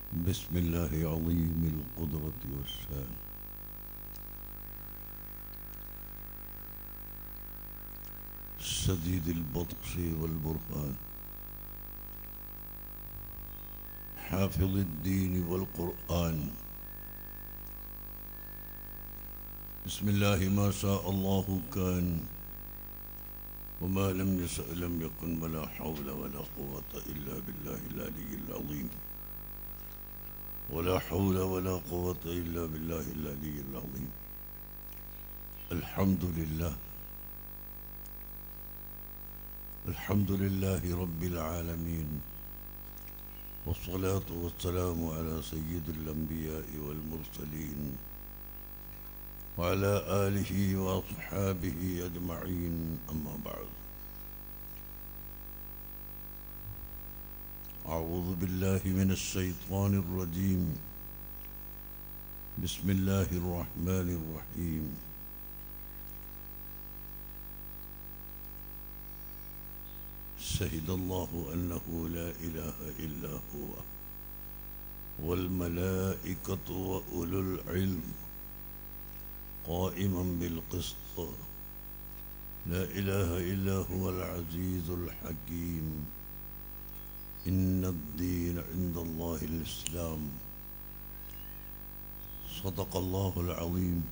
بسم الله عظيم القدرة والشان شديد البطش والبرهان حافظ الدين والقرآن بسم الله ما شاء الله كان وما لم يشأ لم يكن ولا حول ولا قوة إلا بالله العلي العظيم ولا حول ولا قوة إلا بالله العلي العظيم الحمد لله الحمد لله رب العالمين والصلاة والسلام على سيد الأنبياء والمرسلين وعلى آله وأصحابه أجمعين أما بعد أعوذ بالله من الشيطان الرجيم بسم الله الرحمن الرحيم شهد الله أنه لا إله إلا هو والملائكة وأولو العلم قائما بالقسط لا إله إلا هو العزيز الحكيم إن الدين عند الله الإسلام صدق الله العظيم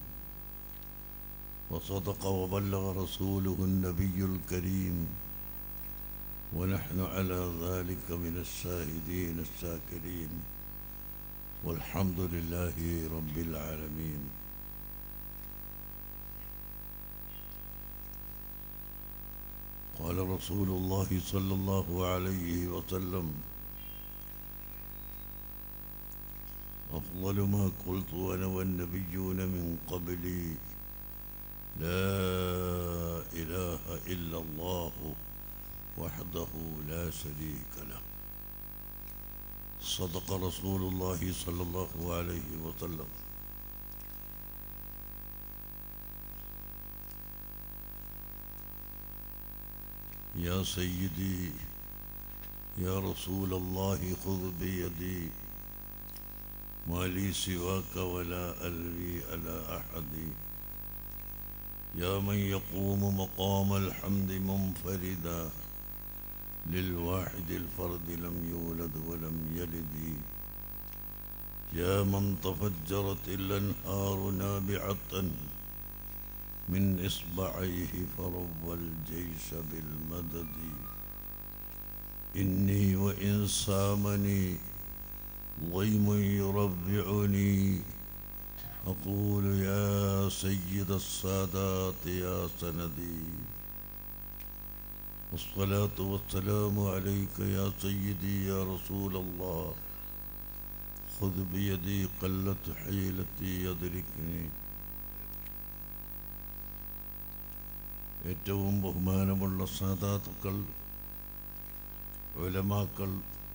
وصدق وبلغ رسوله النبي الكريم ونحن على ذلك من الشاهدين الشاكرين والحمد لله رب العالمين قال رسول الله صلى الله عليه وسلم أفضل ما قلت أنا والنبيون من قبلي لا إله إلا الله وحده لا شريك له صدق رسول الله صلى الله عليه وسلم يا سيدي يا رسول الله خذ بيدي ما لي سواك ولا ألوي على أحد يا من يقوم مقام الحمد منفردا للواحد الفرد لم يولد ولم يلد يا من تفجرت الأنهار نابعة من إصبعيه فرب الجيش بالمدد إني وإن سامني ضيم يربعني أقول يا سيد السادات يا سندي والصلاة والسلام عليك يا سيدي يا رسول الله خذ بيدي قلت حيلتي يدركني ഏറ്റവും ബഹുമാനമുള്ള സാധാത്തുക്കൾ ഉലമാക്കൾ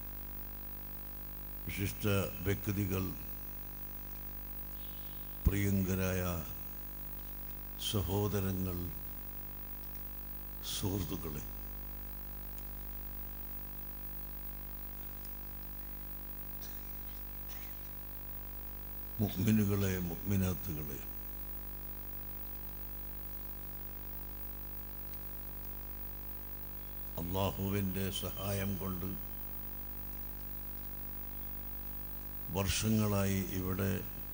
വിശിഷ്ട വ്യക്തികൾ പ്രിയങ്കരായ സഹോദരങ്ങൾ സുഹൃത്തുക്കളെ മുഗ്മിനുകളെ മുഗ്മിനാത്തുകളെ അള്ളാഹുവിൻ്റെ സഹായം കൊണ്ട് വർഷങ്ങളായി ഇവിടെ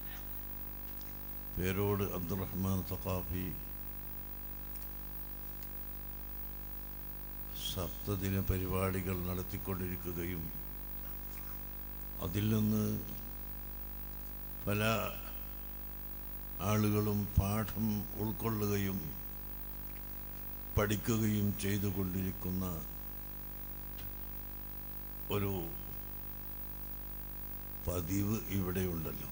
പേരോട് അബ്ദുറഹ്മാൻ സഖാഫി സപ്തദിന പരിപാടികൾ നടത്തിക്കൊണ്ടിരിക്കുകയും അതിൽ നിന്ന് പല ആളുകളും പാഠം ഉൾക്കൊള്ളുകയും പഠിക്കുകയും ചെയ്തുകൊണ്ടിരിക്കുന്ന ഒരു പതിവ് ഇവിടെയുണ്ടല്ലോ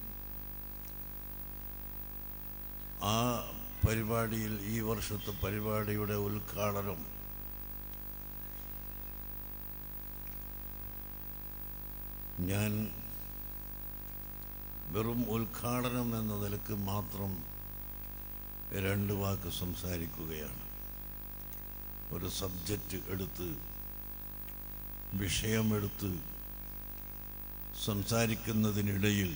ആ പരിപാടിയിൽ ഈ വർഷത്തെ പരിപാടിയുടെ ഉദ്ഘാടനം ഞാൻ വെറും ഉദ്ഘാടനം എന്ന നിലക്ക് മാത്രം രണ്ട് വാക്ക് സംസാരിക്കുകയാണ് ഒരു സബ്ജക്റ്റ് എടുത്ത് വിഷയമെടുത്ത് സംസാരിക്കുന്നതിനിടയിൽ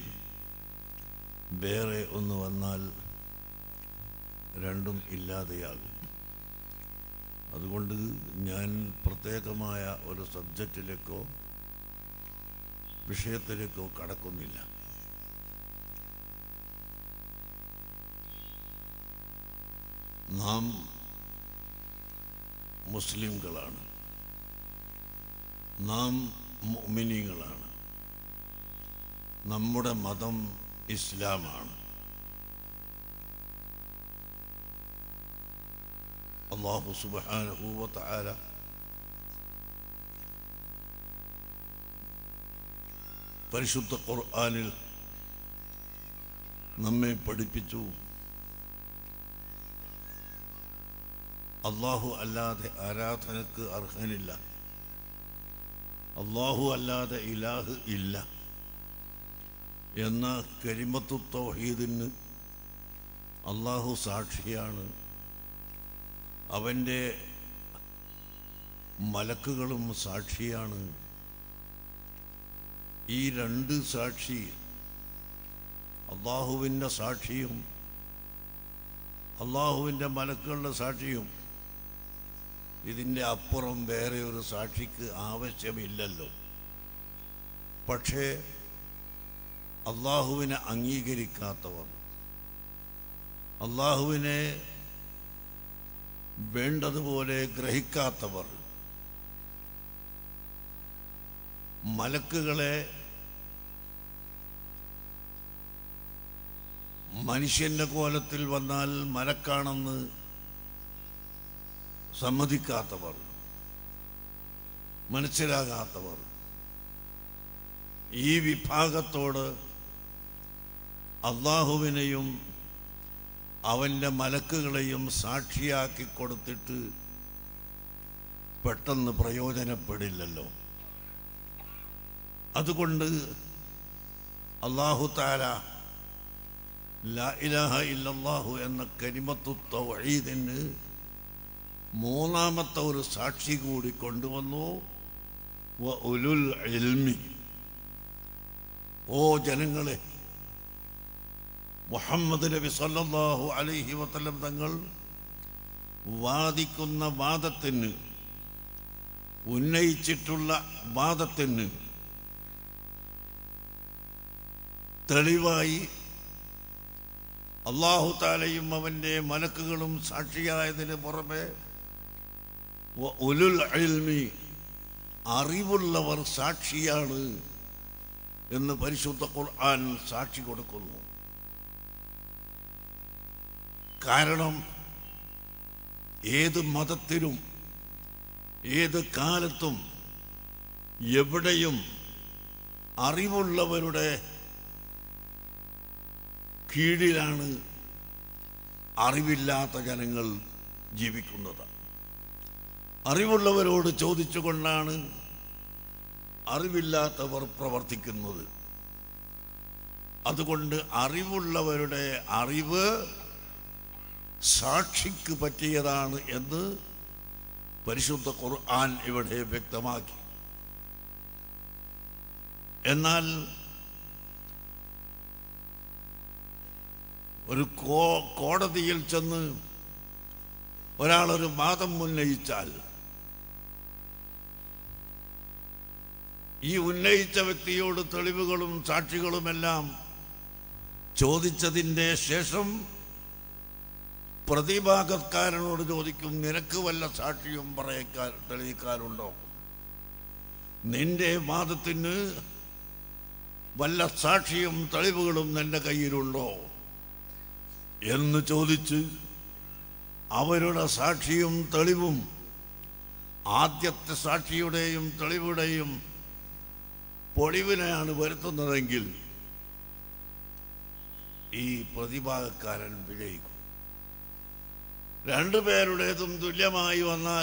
വേറെ ഒന്ന് വന്നാൽ രണ്ടും ഇല്ലാതെയാകും അതുകൊണ്ട് ഞാൻ പ്രത്യേകമായ ഒരു സബ്ജക്റ്റിലേക്കോ വിഷയത്തിലേക്കോ കടക്കുന്നില്ല നാം മുസ്ലിംകളാണ് നാം മുഅ്മിനീങ്ങളാണ് നമ്മുടെ മതം ഇസ്ലാമാണ് അള്ളാഹു സുബ്ഹാനഹു വ തആല പരിശുദ്ധ ഖുർആനിൽ നമ്മെ പഠിപ്പിച്ചു അള്ളാഹു അല്ലാതെ ആരാധനക്ക് അർഹനില്ല അള്ളാഹു അല്ലാതെ ഇലാഹ് ഇല്ല എന്ന കരിമത്തു തൗഹീദിന് അള്ളാഹു സാക്ഷിയാണ് അവൻ്റെ മലക്കുകളും സാക്ഷിയാണ് ഈ രണ്ട് സാക്ഷി അള്ളാഹുവിൻ്റെ സാക്ഷിയും അള്ളാഹുവിൻ്റെ മലക്കുകളുടെ സാക്ഷിയും ഇതിൻ്റെ അപ്പുറം വേറെ ഒരു സാക്ഷിക്ക് ആവശ്യമില്ലല്ലോ പക്ഷേ അള്ളാഹുവിനെ അംഗീകരിക്കാത്തവർ അള്ളാഹുവിനെ വേണ്ടതുപോലെ ഗ്രഹിക്കാത്തവർ മലക്കുകളെ മനുഷ്യന്റെ കോലത്തിൽ വന്നാൽ മലക്കാണെന്ന് സമ്മതിക്കാത്തവർ മനസ്സിലാകാത്തവർ ഈ വിഭാഗത്തോട് അള്ളാഹുവിനെയും അവൻ്റെ മലക്കുകളെയും സാക്ഷിയാക്കി കൊടുത്തിട്ട് പെട്ടെന്ന് പ്രയോജനപ്പെടില്ലല്ലോ അതുകൊണ്ട് അള്ളാഹു താര ലാ ഇലാഹ ഇല്ലല്ലാഹു എന്ന കരിമത്തു തൗഹീദിന് മൂന്നാമത്തെ ഒരു സാക്ഷി കൂടി കൊണ്ടുവന്നു വ ഉലുൽ ഇൽമി ഓ ജനങ്ങളെ മുഹമ്മദ് നബി സല്ലല്ലാഹു അലൈഹി വസല്ലം തങ്ങൾ വാദിക്കുന്ന വാദത്തിന് ഉന്നയിച്ചിട്ടുള്ള വാദത്തിന് തെളിവായി അള്ളാഹു താലയും അവൻ്റെ മലക്കുകളും സാക്ഷിയായതിന് പുറമെ വ ഉലുൽ ഇൽമി അറിവുള്ളവർ സാക്ഷിയാണ് എന്ന് പരിശുദ്ധ ഖുർആൻ സാക്ഷി കൊടുക്കുന്നു കാരണം ഏത് മതത്തിലും ഏത് കാലത്തും എവിടെയും അറിവുള്ളവരുടെ കീഴിലാണ് അറിവില്ലാത്ത ജനങ്ങൾ ജീവിക്കുന്നത് അറിവുള്ളവരോട് ചോദിച്ചുകൊണ്ടാണ് അറിവില്ലാത്തവർ പ്രവർത്തിക്കുന്നത് അതുകൊണ്ട് അറിവുള്ളവരുടെ അറിവ് സാക്ഷിക്ക് പറ്റിയതാണ് എന്ന് പരിശുദ്ധ ഖുർആൻ ഇവിടെ വ്യക്തമാക്കി എന്നാൽ ഒരു കോ കോടതിയിൽ ചെന്ന് ഒരാളൊരു വാദം ഉന്നയിച്ചാൽ ഈ ഉന്നയിച്ച വ്യക്തിയോട് തെളിവുകളും സാക്ഷികളുമെല്ലാം ചോദിച്ചതിൻ്റെ ശേഷം പ്രതിഭാഗക്കാരനോട് ചോദിക്കും നിനക്ക് വല്ല സാക്ഷിയും പറയക്കാൻ തെളിയിക്കാനുണ്ടോ നിന്റെ വാദത്തിന് വല്ല സാക്ഷിയും തെളിവുകളും നിന്റെ കയ്യിലുണ്ടോ എന്ന് ചോദിച്ച് അവരുടെ സാക്ഷിയും തെളിവും ആദ്യത്തെ സാക്ഷിയുടെയും തെളിവുടെയും പൊളിവിനെയാണ് വരുത്തുന്നതെങ്കിൽ ഈ പ്രതിഭാഗക്കാരൻ വിജയിക്കും രണ്ടുപേരുടേതും തുല്യമായി വന്നാൽ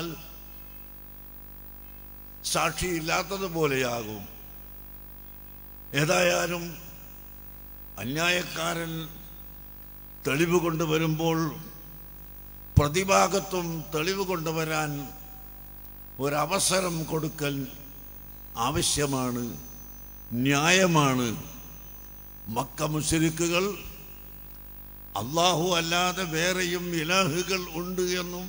സാക്ഷിയില്ലാത്തതുപോലെയാകും ഏതായാലും അന്യായക്കാരൻ തെളിവ് കൊണ്ടുവരുമ്പോൾ പ്രതിഭാഗത്തും തെളിവ് കൊണ്ടുവരാൻ ഒരവസരം കൊടുക്കൽ ആവശ്യമാണ് ന്യായമാണ് മക്ക മുശരിക്കുകൾ അള്ളാഹു അല്ലാതെ വേറെയും ഇലാഹുകൾ ഉണ്ട് എന്നും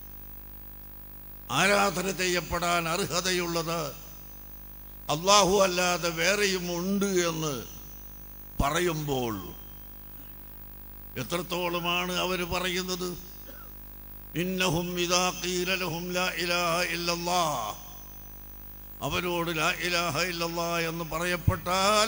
ആരാധന ചെയ്യപ്പെടാൻ അർഹതയുള്ളത് അള്ളാഹു അല്ലാതെ വേറെയും ഉണ്ട് എന്ന് പറയുമ്പോൾ എത്രത്തോളമാണ് അവർ പറയുന്നത് ഇന്നഹും ഇദാ ഖീല ലഹും ലാ ഇലാഹ ഇല്ലല്ലാഹ് അവരോട് ലാ ഇലാഹ ഇല്ലല്ലാഹ് എന്ന് പറയപ്പെട്ടാൽ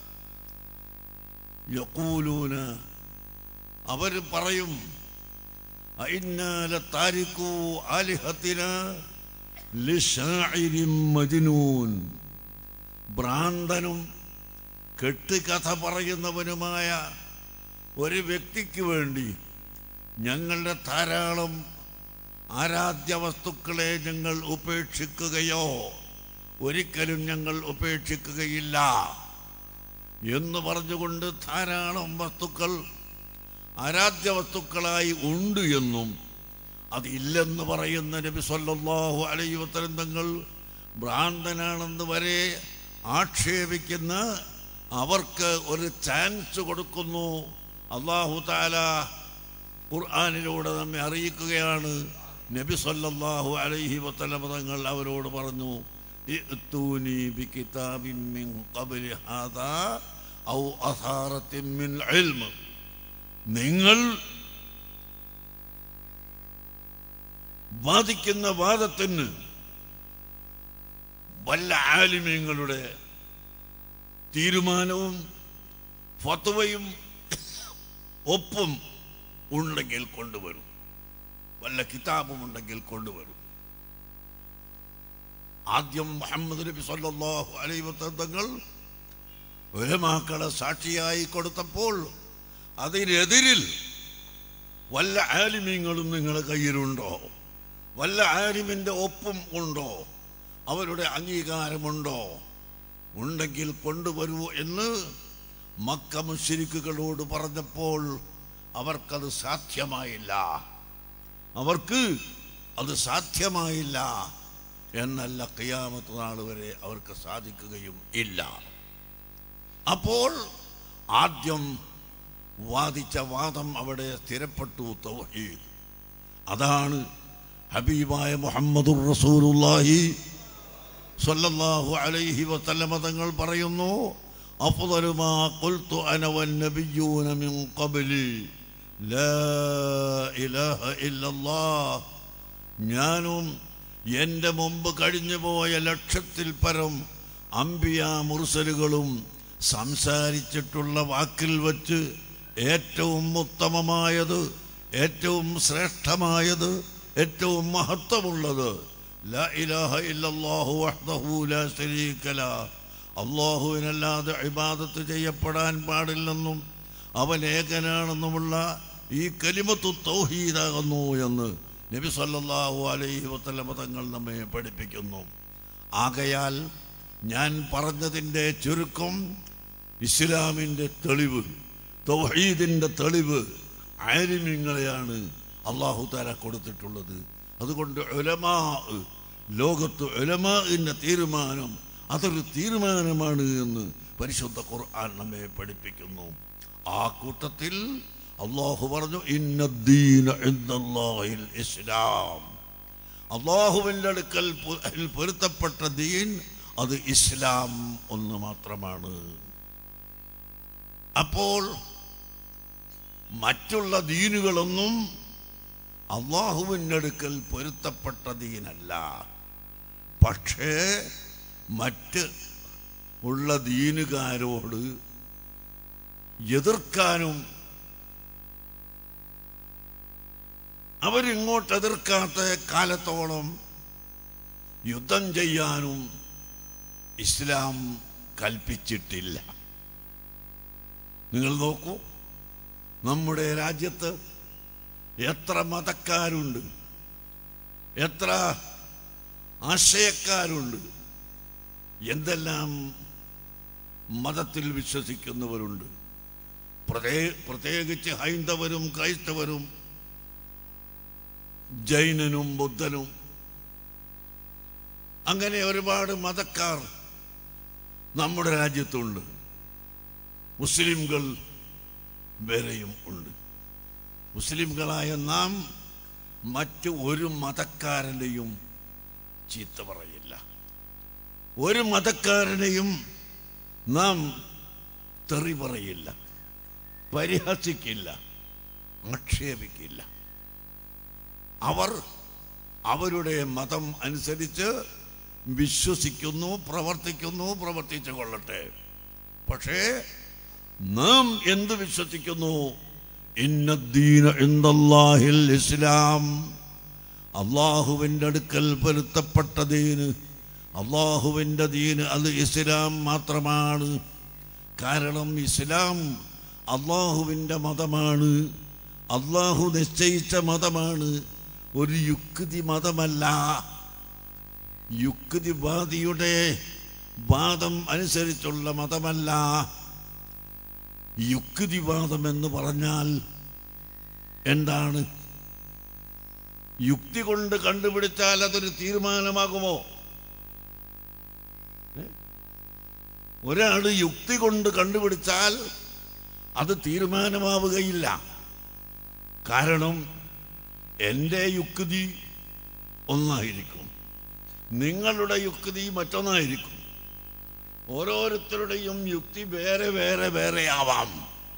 യഖൂലൂന അവർ പറയും അഇന്നാ ലതാരികൂ ആലിഹത്തിന ലിശാഇരിൻ മജ്നൂൻ ഭ്രാന്തനും കെട്ടുകഥ പറയുന്നവനുമായ ഒരു വ്യക്തിക്ക് വേണ്ടി ഞങ്ങളുടെ ധാരാളം ആരാധ്യ വസ്തുക്കളെ ഞങ്ങൾ ഉപേക്ഷിക്കുകയോ ഒരിക്കലും ഞങ്ങൾ ഉപേക്ഷിക്കുകയില്ല എന്ന് പറഞ്ഞുകൊണ്ട് ധാരാളം വസ്തുക്കൾ ആരാധ്യ വസ്തുക്കളായി ഉണ്ട് എന്നും അതില്ലെന്ന് പറയുന്ന നബി സല്ലല്ലാഹു അലൈഹി വസല്ലം തങ്ങൾ ഭ്രാന്തനാണെന്ന് വരെ ആക്ഷേപിക്കുന്ന അവർക്ക് ഒരു ചാൻസ് കൊടുക്കുന്നു അള്ളാഹു താല ഖുർആാനിലൂടെ നമ്മെ അറിയിക്കുകയാണ് നബി സല്ലല്ലാഹു അലൈഹി വസല്ലം തങ്ങൾ അവരോട് പറഞ്ഞു ഇഅ്തൂനി ബികിതാബിൻ മിൻ ഖബ്ലി ഹാദാ ഔ അസാറത്തിൻ മിൻ ഇൽമ് നിങ്ങൾ വാദിക്കുന്ന വാദത്തിന് വല്ല ആലിമ്യങ്ങളുടെ തീരുമാനവും ഫത്വയും ഒപ്പും ഉണ്ടെങ്കിൽ കൊണ്ടുവരും വല്ല കിതാബും ഉണ്ടെങ്കിൽ കൊണ്ടുവരും ആദ്യം മുഹമ്മദ് നബി സല്ലല്ലാഹു അലൈഹി വസല്ലം തങ്ങൾ ഉലമാക്കളെ സാക്ഷിയായി കൊടുത്തപ്പോൾ അതിനെതിരിൽ വല്ല ആലിമ്യങ്ങളും നിങ്ങളുടെ കയ്യിലുണ്ടോ വല്ല ആലിമിൻ്റെ ഒപ്പും ഉണ്ടോ അവരുടെ അംഗീകാരമുണ്ടോ ഉണ്ടെങ്കിൽ കൊണ്ടുവരൂ എന്ന് മക്ക മുശ്രിക്കുകളോട് പറഞ്ഞപ്പോൾ അവർക്കത് സാധ്യമായില്ല അവർക്ക് അത് സാധ്യമായില്ല എന്നല്ല കിയാമത്ത് നാൾ വരെ അവർക്ക് സാധിക്കുകയും ഇല്ല അപ്പോൾ ആദ്യം വാദിച്ച വാദം അവിടെ സ്ഥിരപ്പെട്ടു തൗഹീദ് അതാണ് ഹബീബായ മുഹമ്മദുർ റസൂലുള്ളാഹി സ്വല്ലല്ലാഹു അലൈഹി വസല്ലമ തങ്ങൾ പറയുന്നു അഫ്ദലു മാ ഖുൽതു അന വന്നബിയ്യൂന മിൻ ഖബ്ലി ലാ ഇലാഹ ഇല്ലല്ലാഹ് ഞാനും എൻ്റെ മുമ്പ് കഴിഞ്ഞു പോയ ലക്ഷത്തിൽ പരം അമ്പിയ മുർസലുകളും സംസാരിച്ചിട്ടുള്ള വാക്കിൽ വച്ച് ഏറ്റവും ഉത്തമമായത് ഏറ്റവും ശ്രേഷ്ഠമായത് ഏറ്റവും മഹത്വമുള്ളത് ലാ ഇലാഹ ഇല്ലല്ലാഹു വഹ്ദഹു ലാ ശരീക ല അള്ളാഹുവിനല്ലാതെ ഇബാദത്ത് ചെയ്യപ്പെടാൻ പാടില്ലെന്നും അവൻ ഏകനാണെന്നുമുള്ള ഈ കലിമത്തു തൗഹീദാകുന്നു എന്ന് നബി സല്ലല്ലാഹു അലൈഹി വസല്ലമ തങ്ങൾ നമ്മെ പഠിപ്പിക്കുന്നു ആകയാൽ ഞാൻ പറഞ്ഞതിൻ്റെ ചുരുക്കം ഇസ്ലാമിൻ്റെ തെളിവ് തൗഹീദിൻ്റെ തെളിവ് ആലിമ്യങ്ങളെയാണ് അള്ളാഹു താല കൊടുത്തിട്ടുള്ളത് അതുകൊണ്ട് ഉലമാ ലോകത്ത് ഉലമാന്റെ തീരുമാനം അതൊരു തീരുമാനമാണ് എന്ന് പരിശുദ്ധ ഖുർആൻ നമ്മെ പഠിപ്പിക്കുന്നു ആ കൂട്ടത്തിൽ അള്ളാഹു പറഞ്ഞു ഇന്നദ്ദീന ഇൻദല്ലാഹിൽ ഇസ്ലാം അള്ളാഹുവിൻ്റെ അടുക്കൽ പൊ- അതിൽ പൊരുത്തപ്പെട്ട ദീൻ അത് ഇസ്ലാം ഒന്ന് മാത്രമാണ് അപ്പോൾ മറ്റുള്ള ദീനുകളൊന്നും അള്ളാഹുവിൻ്റെ അടുക്കൽ പൊരുത്തപ്പെട്ട ദീനല്ല പക്ഷേ മറ്റ് ഉള്ള ദീനുകാരോട് എതിർക്കാനും അവരിങ്ങോട്ട് എതിർക്കാത്ത കാലത്തോളം യുദ്ധം ചെയ്യാനും ഇസ്ലാം കൽപ്പിച്ചിട്ടില്ല നിങ്ങൾ നോക്കൂ നമ്മുടെ രാജ്യത്ത് എത്ര മതക്കാരുണ്ട് എത്ര ആശയക്കാരുണ്ട് എന്തെല്ലാം മതത്തിൽ വിശ്വസിക്കുന്നവരുണ്ട് പ്രത്യേ- പ്രത്യേകിച്ച് ഹൈന്ദവരും ക്രൈസ്തവരും ജൈനനും ബുദ്ധനും അങ്ങനെ ഒരുപാട് മതക്കാർ നമ്മുടെ രാജ്യത്തുണ്ട് മുസ്ലിംകൾ വേറെയും ഉണ്ട് മുസ്ലിംകളായ നാം മറ്റു ഒരു മതക്കാരനെയും ചീത്ത പറയില്ല ഒരു മതക്കാരനെയും നാം തെറി പറയില്ല പരിഹസിക്കില്ല ആക്ഷേപിക്കില്ല അവർ അവരുടെ മതം അനുസരിച്ച് വിശ്വസിക്കുന്നു പ്രവർത്തിക്കുന്നു പ്രവർത്തിച്ചു കൊള്ളട്ടെ പക്ഷേ നാം എന്ത് വിശ്വസിക്കുന്നു ഇന്നദ്ദീന ഇന്ദല്ലാഹിൽ ഇസ്ലാം അള്ളാഹുവിൻ്റെ അടുക്കൽ പൊരുത്തപ്പെട്ട ദീന് അള്ളാഹുവിൻ്റെ ദീന് അത് ഇസ്ലാം മാത്രമാണ് കാരണം ഇസ്ലാം അള്ളാഹുവിൻ്റെ മതമാണ് അള്ളാഹു നിശ്ചയിച്ച മതമാണ് ഒരു യുക്തി മതമല്ല യുക്തിവാദിയുടെ വാദം അനുസരിച്ചുള്ള മതമല്ല യുക്തിവാദം എന്ന് പറഞ്ഞാൽ എന്താണ് യുക്തി കൊണ്ട് കണ്ടുപിടിച്ചാൽ അതൊരു തീരുമാനമാകുമോ ഏ? ഒരാൾ യുക്തി കൊണ്ട് കണ്ടുപിടിച്ചാൽ അത് തീരുമാനമാവുകയില്ല കാരണം എൻ്റെ യുക്തി ഒന്നായിരിക്കും നിങ്ങളുടെ യുക്തി മറ്റൊന്നായിരിക്കും ഓരോരുത്തരുടെയും യുക്തി വേറെ വേറെ വേറെ ആവാം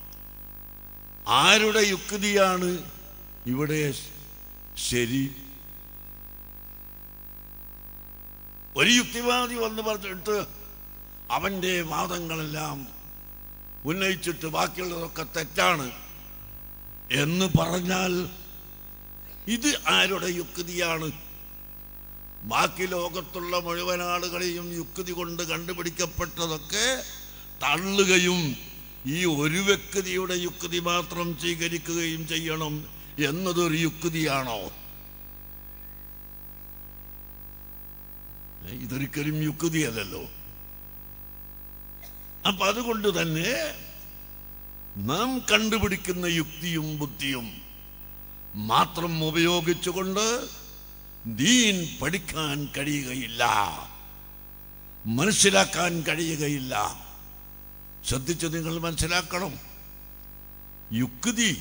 ആരുടെ യുക്തിയാണ് ഇവിടെ ശരി ഒരു യുക്തിവാദി വന്ന് പറഞ്ഞിട്ട് അവൻ്റെ വാദങ്ങളെല്ലാം ഉന്നയിച്ചിട്ട് ബാക്കിയുള്ളതൊക്കെ തെറ്റാണ് എന്ന് പറഞ്ഞാൽ ഇത് ആരുടെ യുക്തിയാണ് ബാക്കി ലോകത്തുള്ള മുഴുവൻ ആളുകളെയും യുക്തി കൊണ്ട് കണ്ടുപിടിക്കപ്പെട്ടതൊക്കെ തള്ളുകയും ഈ ഒരു വ്യക്തിയുടെ യുക്തി മാത്രം സ്വീകരിക്കുകയും ചെയ്യണം എന്നതൊരു യുക്തിയാണോ ഏ, ഇതൊരിക്കലും യുക്തിയല്ലല്ലോ അപ്പൊ അതുകൊണ്ട് തന്നെ നാം കണ്ടുപിടിക്കുന്ന യുക്തിയും ബുദ്ധിയും മാത്രം ഉപയോഗിച്ചുകൊണ്ട് ദീൻ പഠിക്കാൻ കഴിയുകയില്ല മനസ്സിലാക്കാൻ കഴിയുകയില്ല ശ്രദ്ധിച്ച് നിങ്ങൾ മനസ്സിലാക്കണം യുക്തി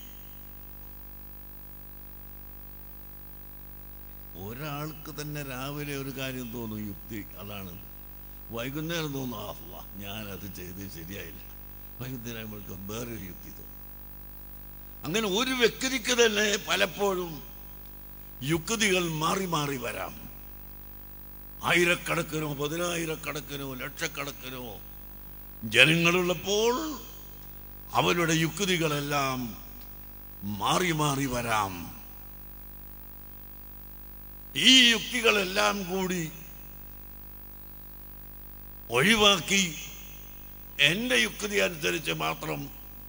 ഒരാൾക്ക് തന്നെ രാവിലെ ഒരു കാര്യം തോന്നും യുക്തി അതാണ് വൈകുന്നേരം തോന്നും ആ അള്ളാ, ഞാനത് ചെയ്ത് ശരിയായില്ല വൈകുന്നേരം ആകുമ്പോഴേക്കും വേറൊരു യുക്തി തോന്നും അങ്ങനെ ഒരു വ്യക്തിക്ക് തന്നെ പലപ്പോഴും യുക്തികൾ മാറി മാറി വരാം ആയിരക്കണക്കിനോ പതിനായിരക്കണക്കിനോ ലക്ഷക്കണക്കിനോ ജനങ്ങളുള്ളപ്പോൾ അവരുടെ യുക്തികളെല്ലാം മാറി മാറി വരാം ഈ യുക്തികളെല്ലാം കൂടി ഒഴിവാക്കി എൻ്റെ യുക്തി അനുസരിച്ച് മാത്രം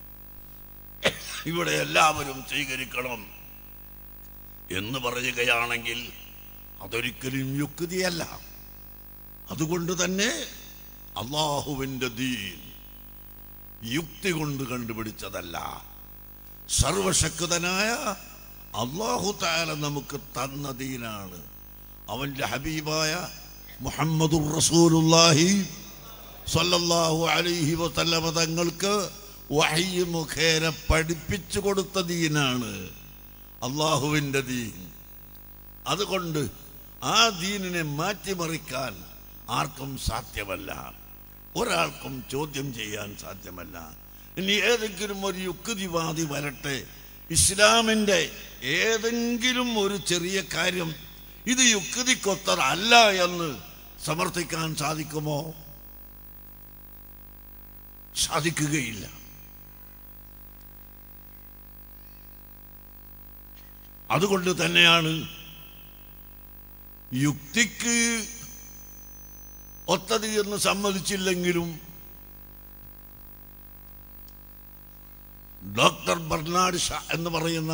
ഇവിടെ എല്ലാവരും സ്വീകരിക്കണം എന്ന് പറയുകയാണെങ്കിൽ അതൊരിക്കലും യുക്തിയല്ല അതുകൊണ്ട് തന്നെ അള്ളാഹുവിൻ്റെ ദീൻ യുക്തി കൊണ്ട് കണ്ടുപിടിച്ചതല്ല സർവശക്തനായ അള്ളാഹു താല നമുക്ക് തന്ന ദീനാണ് അവൻ്റെ ഹബീബായ മുഹമ്മദുർ റസൂലുള്ളാഹി സല്ലല്ലാഹു അലൈഹി വസല്ലമ തങ്ങൾക്ക് വഹയ്യ് മുഖേന പഠിപ്പിച്ചു കൊടുത്ത ദീനാണ് അള്ളാഹുവിൻ്റെ ദീൻ അതുകൊണ്ട് ആ ദീനിനെ മാറ്റിമറിക്കാൻ ആർക്കും സാധ്യമല്ല ഒരാൾക്കും ചോദ്യം ചെയ്യാൻ സാധ്യമല്ല ഇനി ഏതെങ്കിലും ഒരു യുക്തിവാദി വരട്ടെ ഇസ്ലാമിൻ്റെ ഏതെങ്കിലും ഒരു ചെറിയ കാര്യം ഇത് യുക്തിക്കൊത്തതല്ല എന്ന് സമർത്ഥിക്കാൻ സാധിക്കുമോ സാധിക്കുകയില്ല അതുകൊണ്ട് തന്നെയാണ് യുക്തിക്ക് ഒത്തത് എന്ന് സമ്മതിച്ചില്ലെങ്കിലും ഡോക്ടർ ബർണാഡ് ഷാ എന്ന് പറയുന്ന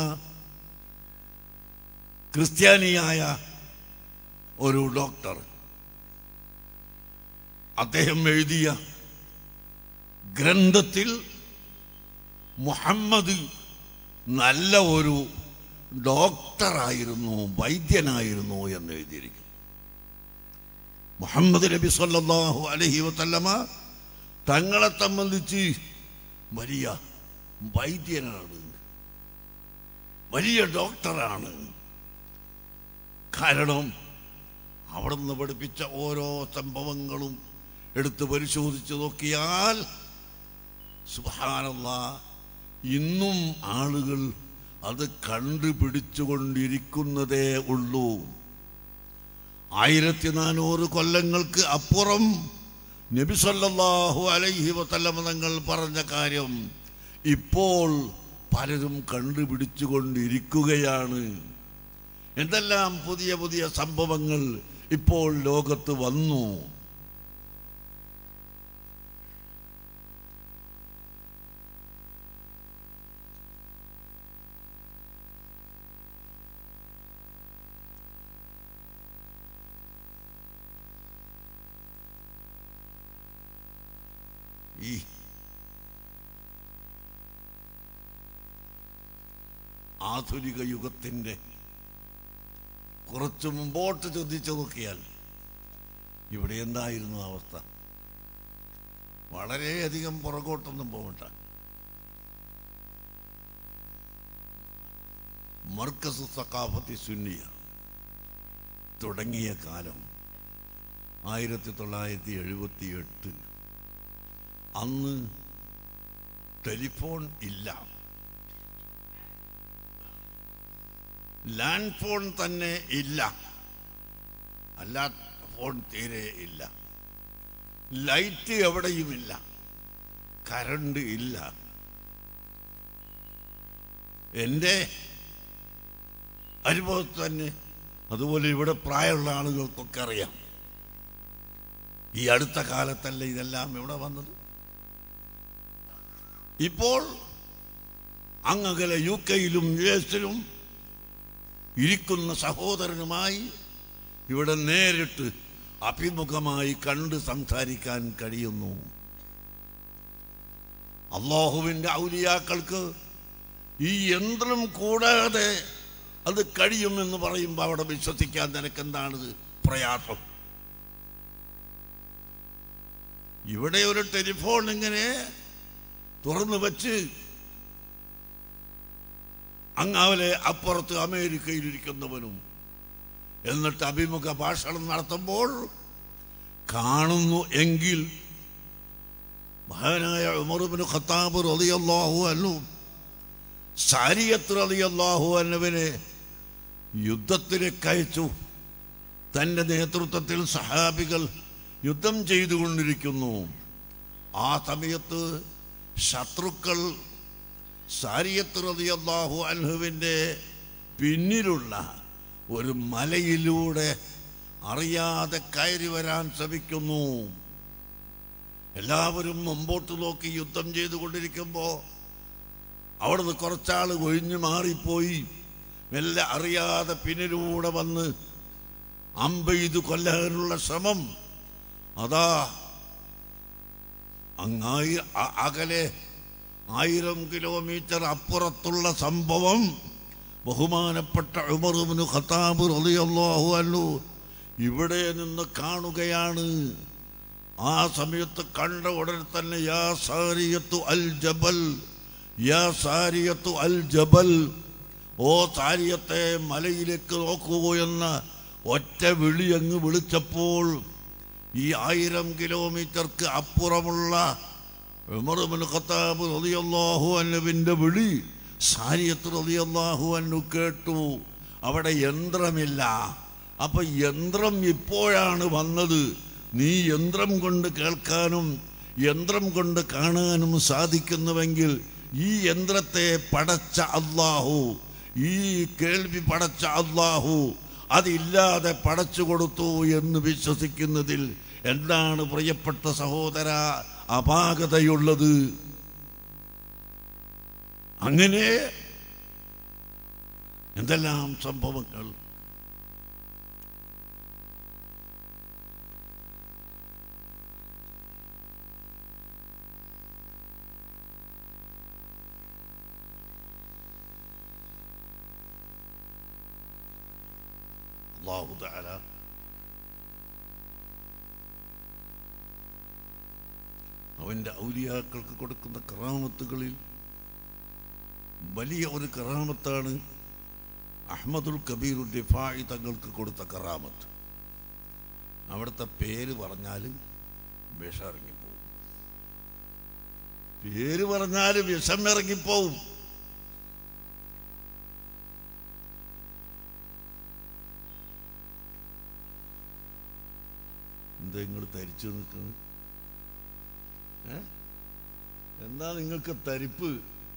ക്രിസ്ത്യാനിയായ ഒരു ഡോക്ടർ അദ്ദേഹം എഴുതിയ ഗ്രന്ഥത്തിൽ മുഹമ്മദ് നല്ല ഒരു ഡോക്ടറായിരുന്നു വൈദ്യനായിരുന്നു എന്ന് എഴുതിയിരിക്കുന്നു മുഹമ്മദ് നബി സല്ലല്ലാഹു അലൈഹി വസല്ലമ തങ്ങളെ സംബന്ധിച്ച് വലിയ വൈദ്യനാണ് വലിയ ഡോക്ടറാണ് കാരണം അവിടുന്ന് പഠിപ്പിച്ച ഓരോ സംഭവങ്ങളും എടുത്ത് പരിശോധിച്ച് നോക്കിയാൽ സുബാനല്ല ഇന്നും ആളുകൾ അത് കണ്ടുപിടിച്ചുകൊണ്ടിരിക്കുന്നതേ ഉള്ളൂ ആയിരത്തി നാനൂറ് കൊല്ലങ്ങൾക്ക് അപ്പുറം നബി സല്ലല്ലാഹു അലൈഹി വസല്ലമ തങ്ങൾ പറഞ്ഞ കാര്യം ഇപ്പോൾ പലരും കണ്ടുപിടിച്ചുകൊണ്ടിരിക്കുകയാണ് എന്തെല്ലാം പുതിയ പുതിയ സംഭവങ്ങൾ ഇപ്പോൾ ലോകത്ത് വന്നു ഈ ആധുനിക യുഗത്തിൻ്റെ കുറച്ച് മുമ്പോട്ട് ചിന്തിച്ചു നോക്കിയാൽ ഇവിടെ എന്തായിരുന്നു അവസ്ഥ വളരെയധികം പുറകോട്ടൊന്നും പോകണ്ട മർക്കസ് സക്കാഫത്തി സുന്നിയ തുടങ്ങിയ കാലം ആയിരത്തി തൊള്ളായിരത്തി എഴുപത്തി എട്ട് അന്ന് ടെലിഫോൺ ഇല്ല ലാൻഡ് ഫോൺ തന്നെ ഇല്ല അല്ലാത്ത ഫോൺ തീരെ ഇല്ല ലൈറ്റ് എവിടെയുമില്ല കറണ്ട് ഇല്ല എൻ്റെ അനുഭവത്തിൽ തന്നെ അതുപോലെ ഇവിടെ പ്രായമുള്ള ആളുകൾക്കൊക്കെ അറിയാം ഈ അടുത്ത കാലത്തല്ല ഇതെല്ലാം ഇവിടെ വന്നത് ഇപ്പോൾ അങ്ങകലെ യു കെയിലും യു എസിലും ഇരിക്കുന്ന സഹോദരനുമായി ഇവിടെ നേരിട്ട് അഭിമുഖമായി കണ്ട് സംസാരിക്കാൻ കഴിയുന്നു അള്ളാഹുവിൻ്റെ ഔലിയാക്കൾക്ക് ഈ യന്ത്രം കൂടാതെ അത് കഴിയുമെന്ന് പറയുമ്പോൾ അവിടെ വിശ്വസിക്കാൻ നിനക്കെന്താണ് പ്രയാസം ഇവിടെ ഒരു ടെലിഫോൺ ഇങ്ങനെ തുറന്നു വെച്ച് അങ്ങാവലെ അപ്പുറത്ത് അമേരിക്കയിൽ ഇരിക്കുന്നവനും എന്നിട്ട് അഭിമുഖ ഭാഷണം നടത്തുമ്പോൾ കാണുന്നു എങ്കിൽ മഹാനായ ഉമറുബിന് ഖത്താബ് റളിയല്ലാഹു അന്നു സാരിയത്ത് റളിയല്ലാഹു അന്നുവിനെ യുദ്ധത്തിലേക്ക് അയച്ചു തൻ്റെ നേതൃത്വത്തിൽ സഹാബികൾ യുദ്ധം ചെയ്തുകൊണ്ടിരിക്കുന്നു ആ സമയത്ത് ശത്രുക്കൾ സാരിയത്ത് റളിയല്ലാഹു അൻഹുവിൻ്റെ പിന്നിലുള്ള ഒരു മലയിലൂടെ അറിയാതെ കയറി വരാൻ ശ്രമിക്കുന്നു എല്ലാവരും മുമ്പോട്ട് നോക്കി യുദ്ധം ചെയ്തുകൊണ്ടിരിക്കുമ്പോൾ അവിടുന്ന് കുറച്ചാൾ ഒഴിഞ്ഞു മാറിപ്പോയി മെല്ലെ അറിയാതെ പിന്നിലൂടെ വന്ന് അമ്പെയ്ത് കൊല്ലാനുള്ള ശ്രമം അതാ അങ്ങായി അ- അകലെ ആയിരം കിലോമീറ്റർ അപ്പുറത്തുള്ള സംഭവം ബഹുമാനപ്പെട്ട ഉമറുബിന് ഖത്താബ് റളിയല്ലാഹു അൻഹു ഇവിടെ നിന്ന് കാണുകയാണ് ആ സമയത്ത് കണ്ട ഉടനെ തന്നെ യാ സാരിയത്തു അൽ ജബൽ യാ സാരിയത്തു അൽ ജബൽ ഓ സാരിയത്തെ മലയിലേക്ക് നോക്കൂ എന്ന ഒറ്റ വിളി അങ്ങ് വിളിച്ചപ്പോൾ ഈ ആയിരം കിലോമീറ്റർക്ക് അപ്പുറമുള്ള ഉമറുബിൻ ഖത്താബ് റളിയല്ലാഹു അൻഹുവിൻ്റെ വിളി സാരിയത്ത് റളിയല്ലാഹു അൻഹു കേട്ടു അവിടെ യന്ത്രമില്ല അപ്പൊ യന്ത്രം ഇപ്പോഴാണ് വന്നത് നീ യന്ത്രം കൊണ്ട് കേൾക്കാനും യന്ത്രം കൊണ്ട് കാണാനും സാധിക്കുന്നുവെങ്കിൽ ഈ യന്ത്രത്തെ പടച്ച അള്ളാഹു ഈ കേൾവി പടച്ച അള്ളാഹു അതില്ലാതെ പടച്ചു കൊടുത്തു എന്ന് വിശ്വസിക്കുന്നതിൽ എന്താണ് പ്രിയപ്പെട്ട സഹോദര അപാകതയുള്ളത് അങ്ങനെ എന്തെല്ലാം സംഭവങ്ങൾ അള്ളാഹു തആല അവൻ്റെ ഔലിയാക്കൾക്ക് കൊടുക്കുന്ന കറാമത്തുകളിൽ വലിയ ഒരു കറാമത്താണ് അഹമ്മദുൽ കബീർ ഡിഫായി തങ്ങൾക്ക് കൊടുത്ത കറാമത്ത് അവിടുത്തെ പേര് പറഞ്ഞാൽ വിഷം ഇറങ്ങിപ്പോവും പേര് പറഞ്ഞാൽ വിഷം ഇറങ്ങിപ്പോവും എന്താ നിങ്ങൾ തരിച്ചു നിൽക്കുന്നത് ഏ? എന്താ നിങ്ങൾക്ക് തരിപ്പ്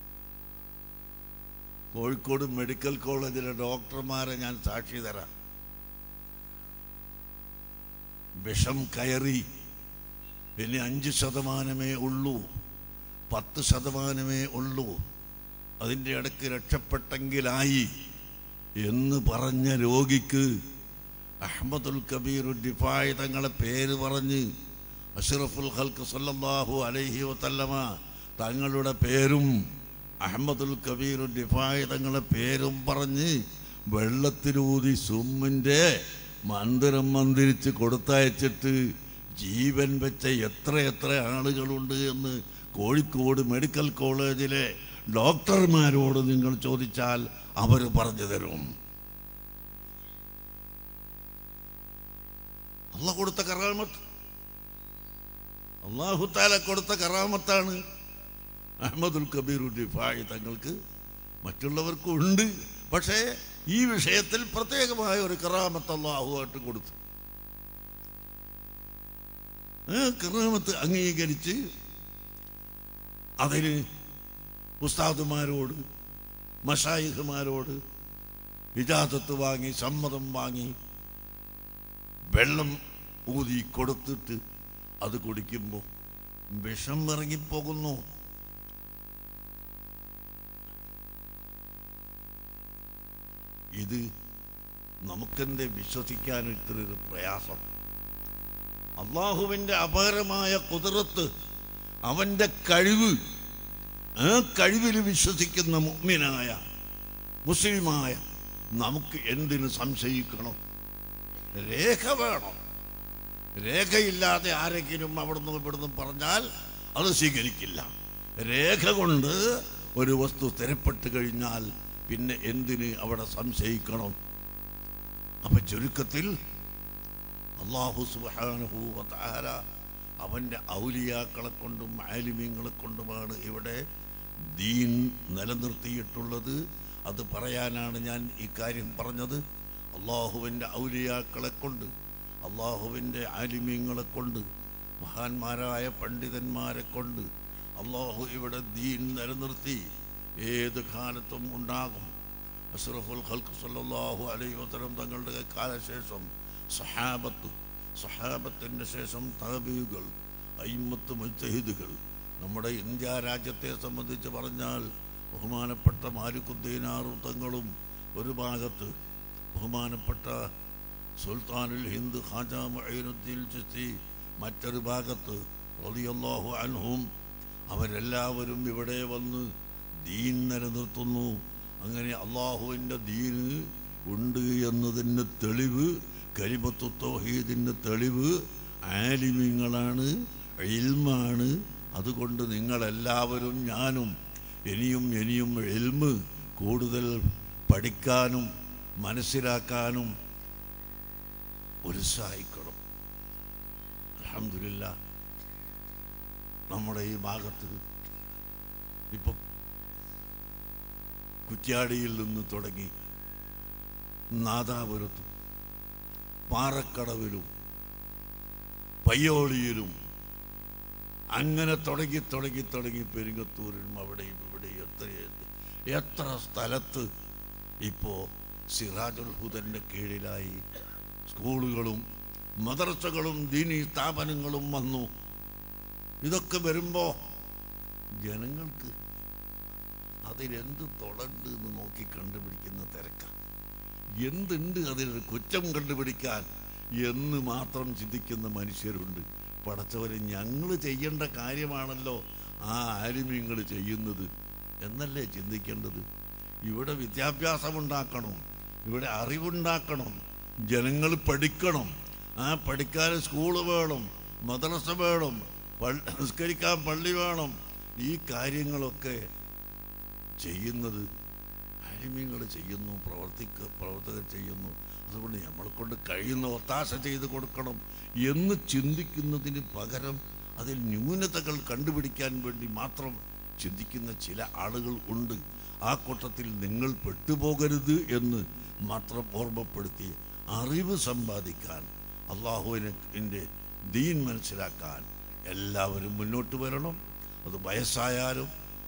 കോഴിക്കോട് മെഡിക്കൽ കോളേജിലെ ഡോക്ടർമാരെ ഞാൻ സാക്ഷി തരാം വിഷം കയറി ഇനി അഞ്ച് ശതമാനമേ ഉള്ളൂ പത്ത് ശതമാനമേ ഉള്ളൂ അതിൻ്റെ ഇടയ്ക്ക് രക്ഷപ്പെട്ടെങ്കിലായി എന്ന് പറഞ്ഞ രോഗിക്ക് അഹമ്മദുൽ കബീർ ഡിഫായ് തങ്ങളെ പേര് പറഞ്ഞ് അഷ്റഫുൽ ഹൽക്ക് സല്ലല്ലാഹു അലൈഹി വസല്ലമ തങ്ങളുടെ പേരും അഹമ്മദുൽ കബീർ ഡിഫായ് തങ്ങളെ പേരും പറഞ്ഞ് വെള്ളത്തിലൂതി സുമ്മിൻ്റെ മന്ദിരം മന്ദിരിച്ച് കൊടുത്തയച്ചിട്ട് ജീവൻ വെച്ച എത്ര എത്ര ആളുകളുണ്ട് എന്ന് കോഴിക്കോട് മെഡിക്കൽ കോളേജിലെ ഡോക്ടർമാരോട് നിങ്ങൾ ചോദിച്ചാൽ അവർ പറഞ്ഞു തരും അല്ല കൊടുത്ത കറാമത്ത് അള്ളാഹു താല കൊടുത്ത കറാമത്താണ് അഹമ്മദുൽ കബീർ ഡിഫായി തങ്ങൾക്ക് മറ്റുള്ളവർക്കും ഉണ്ട് പക്ഷേ ഈ വിഷയത്തിൽ പ്രത്യേകമായ ഒരു കറാമത്ത് അള്ളാഹുവായിട്ട് കൊടുത്തു ആ കറാമത്ത് അംഗീകരിച്ച് അതിന് ഉസ്താദുമാരോട് മഷായിഖുമാരോട് ഇജാസത്ത് വാങ്ങി സമ്മതം വാങ്ങി വെള്ളം ഊതി കൊടുത്തിട്ട് അത് കുടിക്കുമ്പോൾ വിഷം ഇറങ്ങിപ്പോകുന്നു ഇത് നമുക്കെന്തേ വിശ്വസിക്കാൻ ഇത്ര ഒരു പ്രയാസം അള്ളാഹുവിൻ്റെ അപാരമായ കുതിരത്ത് അവൻ്റെ കഴിവ് ആ കഴിവിൽ വിശ്വസിക്കുന്ന മുഗ്മിനായ മുസ്ലിമായ നമുക്ക് എന്തിനു സംശയിക്കണം രേഖ വേണം രേഖയില്ലാതെ ആരെങ്കിലും അവിടുന്ന് ഇവിടുന്ന് പറഞ്ഞാൽ അത് സ്വീകരിക്കില്ല രേഖ കൊണ്ട് ഒരു വസ്തു സ്ഥിരപ്പെട്ട് കഴിഞ്ഞാൽ പിന്നെ എന്തിന് അവിടെ സംശയിക്കണം അപ്പൊ ചുരുക്കത്തിൽ അള്ളാഹു സുബ്ഹാനഹു വതആല അവൻ്റെ ഔലിയാക്കളെ കൊണ്ടും ആലിമ്യങ്ങളെ കൊണ്ടുമാണ് ഇവിടെ ദീൻ നിലനിർത്തിയിട്ടുള്ളത് അത് പറയാനാണ് ഞാൻ ഈ കാര്യം പറഞ്ഞത് അള്ളാഹുവിൻ്റെ ഔലിയാക്കളെ കൊണ്ട് അള്ളാഹുവിൻ്റെ ആലിമ്യങ്ങളെ കൊണ്ട് മഹാന്മാരായ പണ്ഡിതന്മാരെ കൊണ്ട് അള്ളാഹു ഇവിടെ ദീൻ നിലനിർത്തി ഏത് കാലത്തും ഉണ്ടാകും അഷ്റഫുൽ ഖൽഖ് സല്ലല്ലാഹു അലൈഹി വസല്ലം തങ്ങളുടെ കാലശേഷം സഹാബത്ത് സഹാബത്തിൻ്റെ ശേഷം താബിയുകൾ അയിമത്ത് മുജ്തഹിദുകൾ നമ്മുടെ ഇന്ത്യ രാജ്യത്തെ സംബന്ധിച്ച് പറഞ്ഞാൽ ബഹുമാനപ്പെട്ട മാലിക്കുദ്ദീനാറും തങ്ങളും ഒരു ഭാഗത്ത് ബഹുമാനപ്പെട്ട സുൽത്താനുൽ ഹിന്ദ് ഖാജ മൊയ്നുദ്ദീൻ ചിസ്തി മറ്റൊരു ഭാഗത്ത് റളിയല്ലാഹു അൻഹും അവരെല്ലാവരും ഇവിടെ വന്ന് ദീൻ നിലനിർത്തുന്നു അങ്ങനെ അള്ളാഹുവിൻ്റെ ദീന് ഉണ്ട് എന്നതിന് തെളിവ് കരിമത്തു തൗഹീദിൻ്റെ തെളിവ് ആലിമ്യങ്ങളാണ് ഇൽമാണ് അതുകൊണ്ട് നിങ്ങളെല്ലാവരും ഞാനും ഇനിയും ഇനിയും എൽമ് കൂടുതൽ പഠിക്കാനും മനസ്സിലാക്കാനും ഉത്സാഹിക്കണം അലഹമില്ല നമ്മുടെ ഈ ഭാഗത്ത് ഇപ്പൊ കുറ്റ്യാടിയിൽ നിന്ന് തുടങ്ങി നാദാപുരത്തും പാറക്കടവിലും പയ്യോളിയിലും അങ്ങനെ തുടങ്ങി തുടങ്ങി തുടങ്ങി പെരുങ്ങത്തൂരിലും അവിടെയും ഇവിടെയും എത്ര എത്ര സ്ഥലത്ത് ഇപ്പോൾ സിറാജുൽ ഹുദൻ്റെ കീഴിലായി സ്കൂളുകളും മദർസകളും ദീനി സ്ഥാപനങ്ങളും വന്നു ഇതൊക്കെ വരുമ്പോൾ ജനങ്ങൾക്ക് അതിലെന്ത് തുടണ്ട് എന്ന് നോക്കി കണ്ടുപിടിക്കുന്ന തിരക്കാണ് എന്തുണ്ട് അതിലൊരു കുറ്റം കണ്ടുപിടിക്കാൻ എന്ന് മാത്രം ചിന്തിക്കുന്ന മനുഷ്യരുണ്ട് പടച്ചവരെ ഞങ്ങൾ ചെയ്യേണ്ട കാര്യമാണല്ലോ ആ ആലിമ്യങ്ങൾ ചെയ്യുന്നത് എന്നല്ലേ ചിന്തിക്കേണ്ടത് ഇവിടെ വിദ്യാഭ്യാസം ഉണ്ടാക്കണം ഇവിടെ അറിവുണ്ടാക്കണം ജനങ്ങൾ പഠിക്കണം ആ പഠിക്കാൻ സ്കൂള് വേണം മദ്രസ വേണം പള്ളി നിസ്കരിക്കാൻ പള്ളി വേണം ഈ കാര്യങ്ങളൊക്കെ ചെയ്യുന്നത് അഴിമീങ്ങൾ ചെയ്യുന്നു പ്രവർത്തിക്ക പ്രവർത്തകർ ചെയ്യുന്നു അതുകൊണ്ട് നമ്മളെ കൊണ്ട് കഴിയുന്ന ഒത്താശ ചെയ്ത് കൊടുക്കണം എന്ന് ചിന്തിക്കുന്നതിന് പകരം അതിൽ ന്യൂനതകൾ കണ്ടുപിടിക്കാൻ വേണ്ടി മാത്രം ചിന്തിക്കുന്ന ചില ആളുകൾ ഉണ്ട് ആ കൂട്ടത്തിൽ നിങ്ങൾ പെട്ടുപോകരുത് എന്ന് മാത്രം ഓർമ്മപ്പെടുത്തി അറിവ് സമ്പാദിക്കാൻ അള്ളാഹുവിനെ ദീൻ മനസ്സിലാക്കാൻ എല്ലാവരും മുന്നോട്ട് വരണം അത് വയസ്സായാലും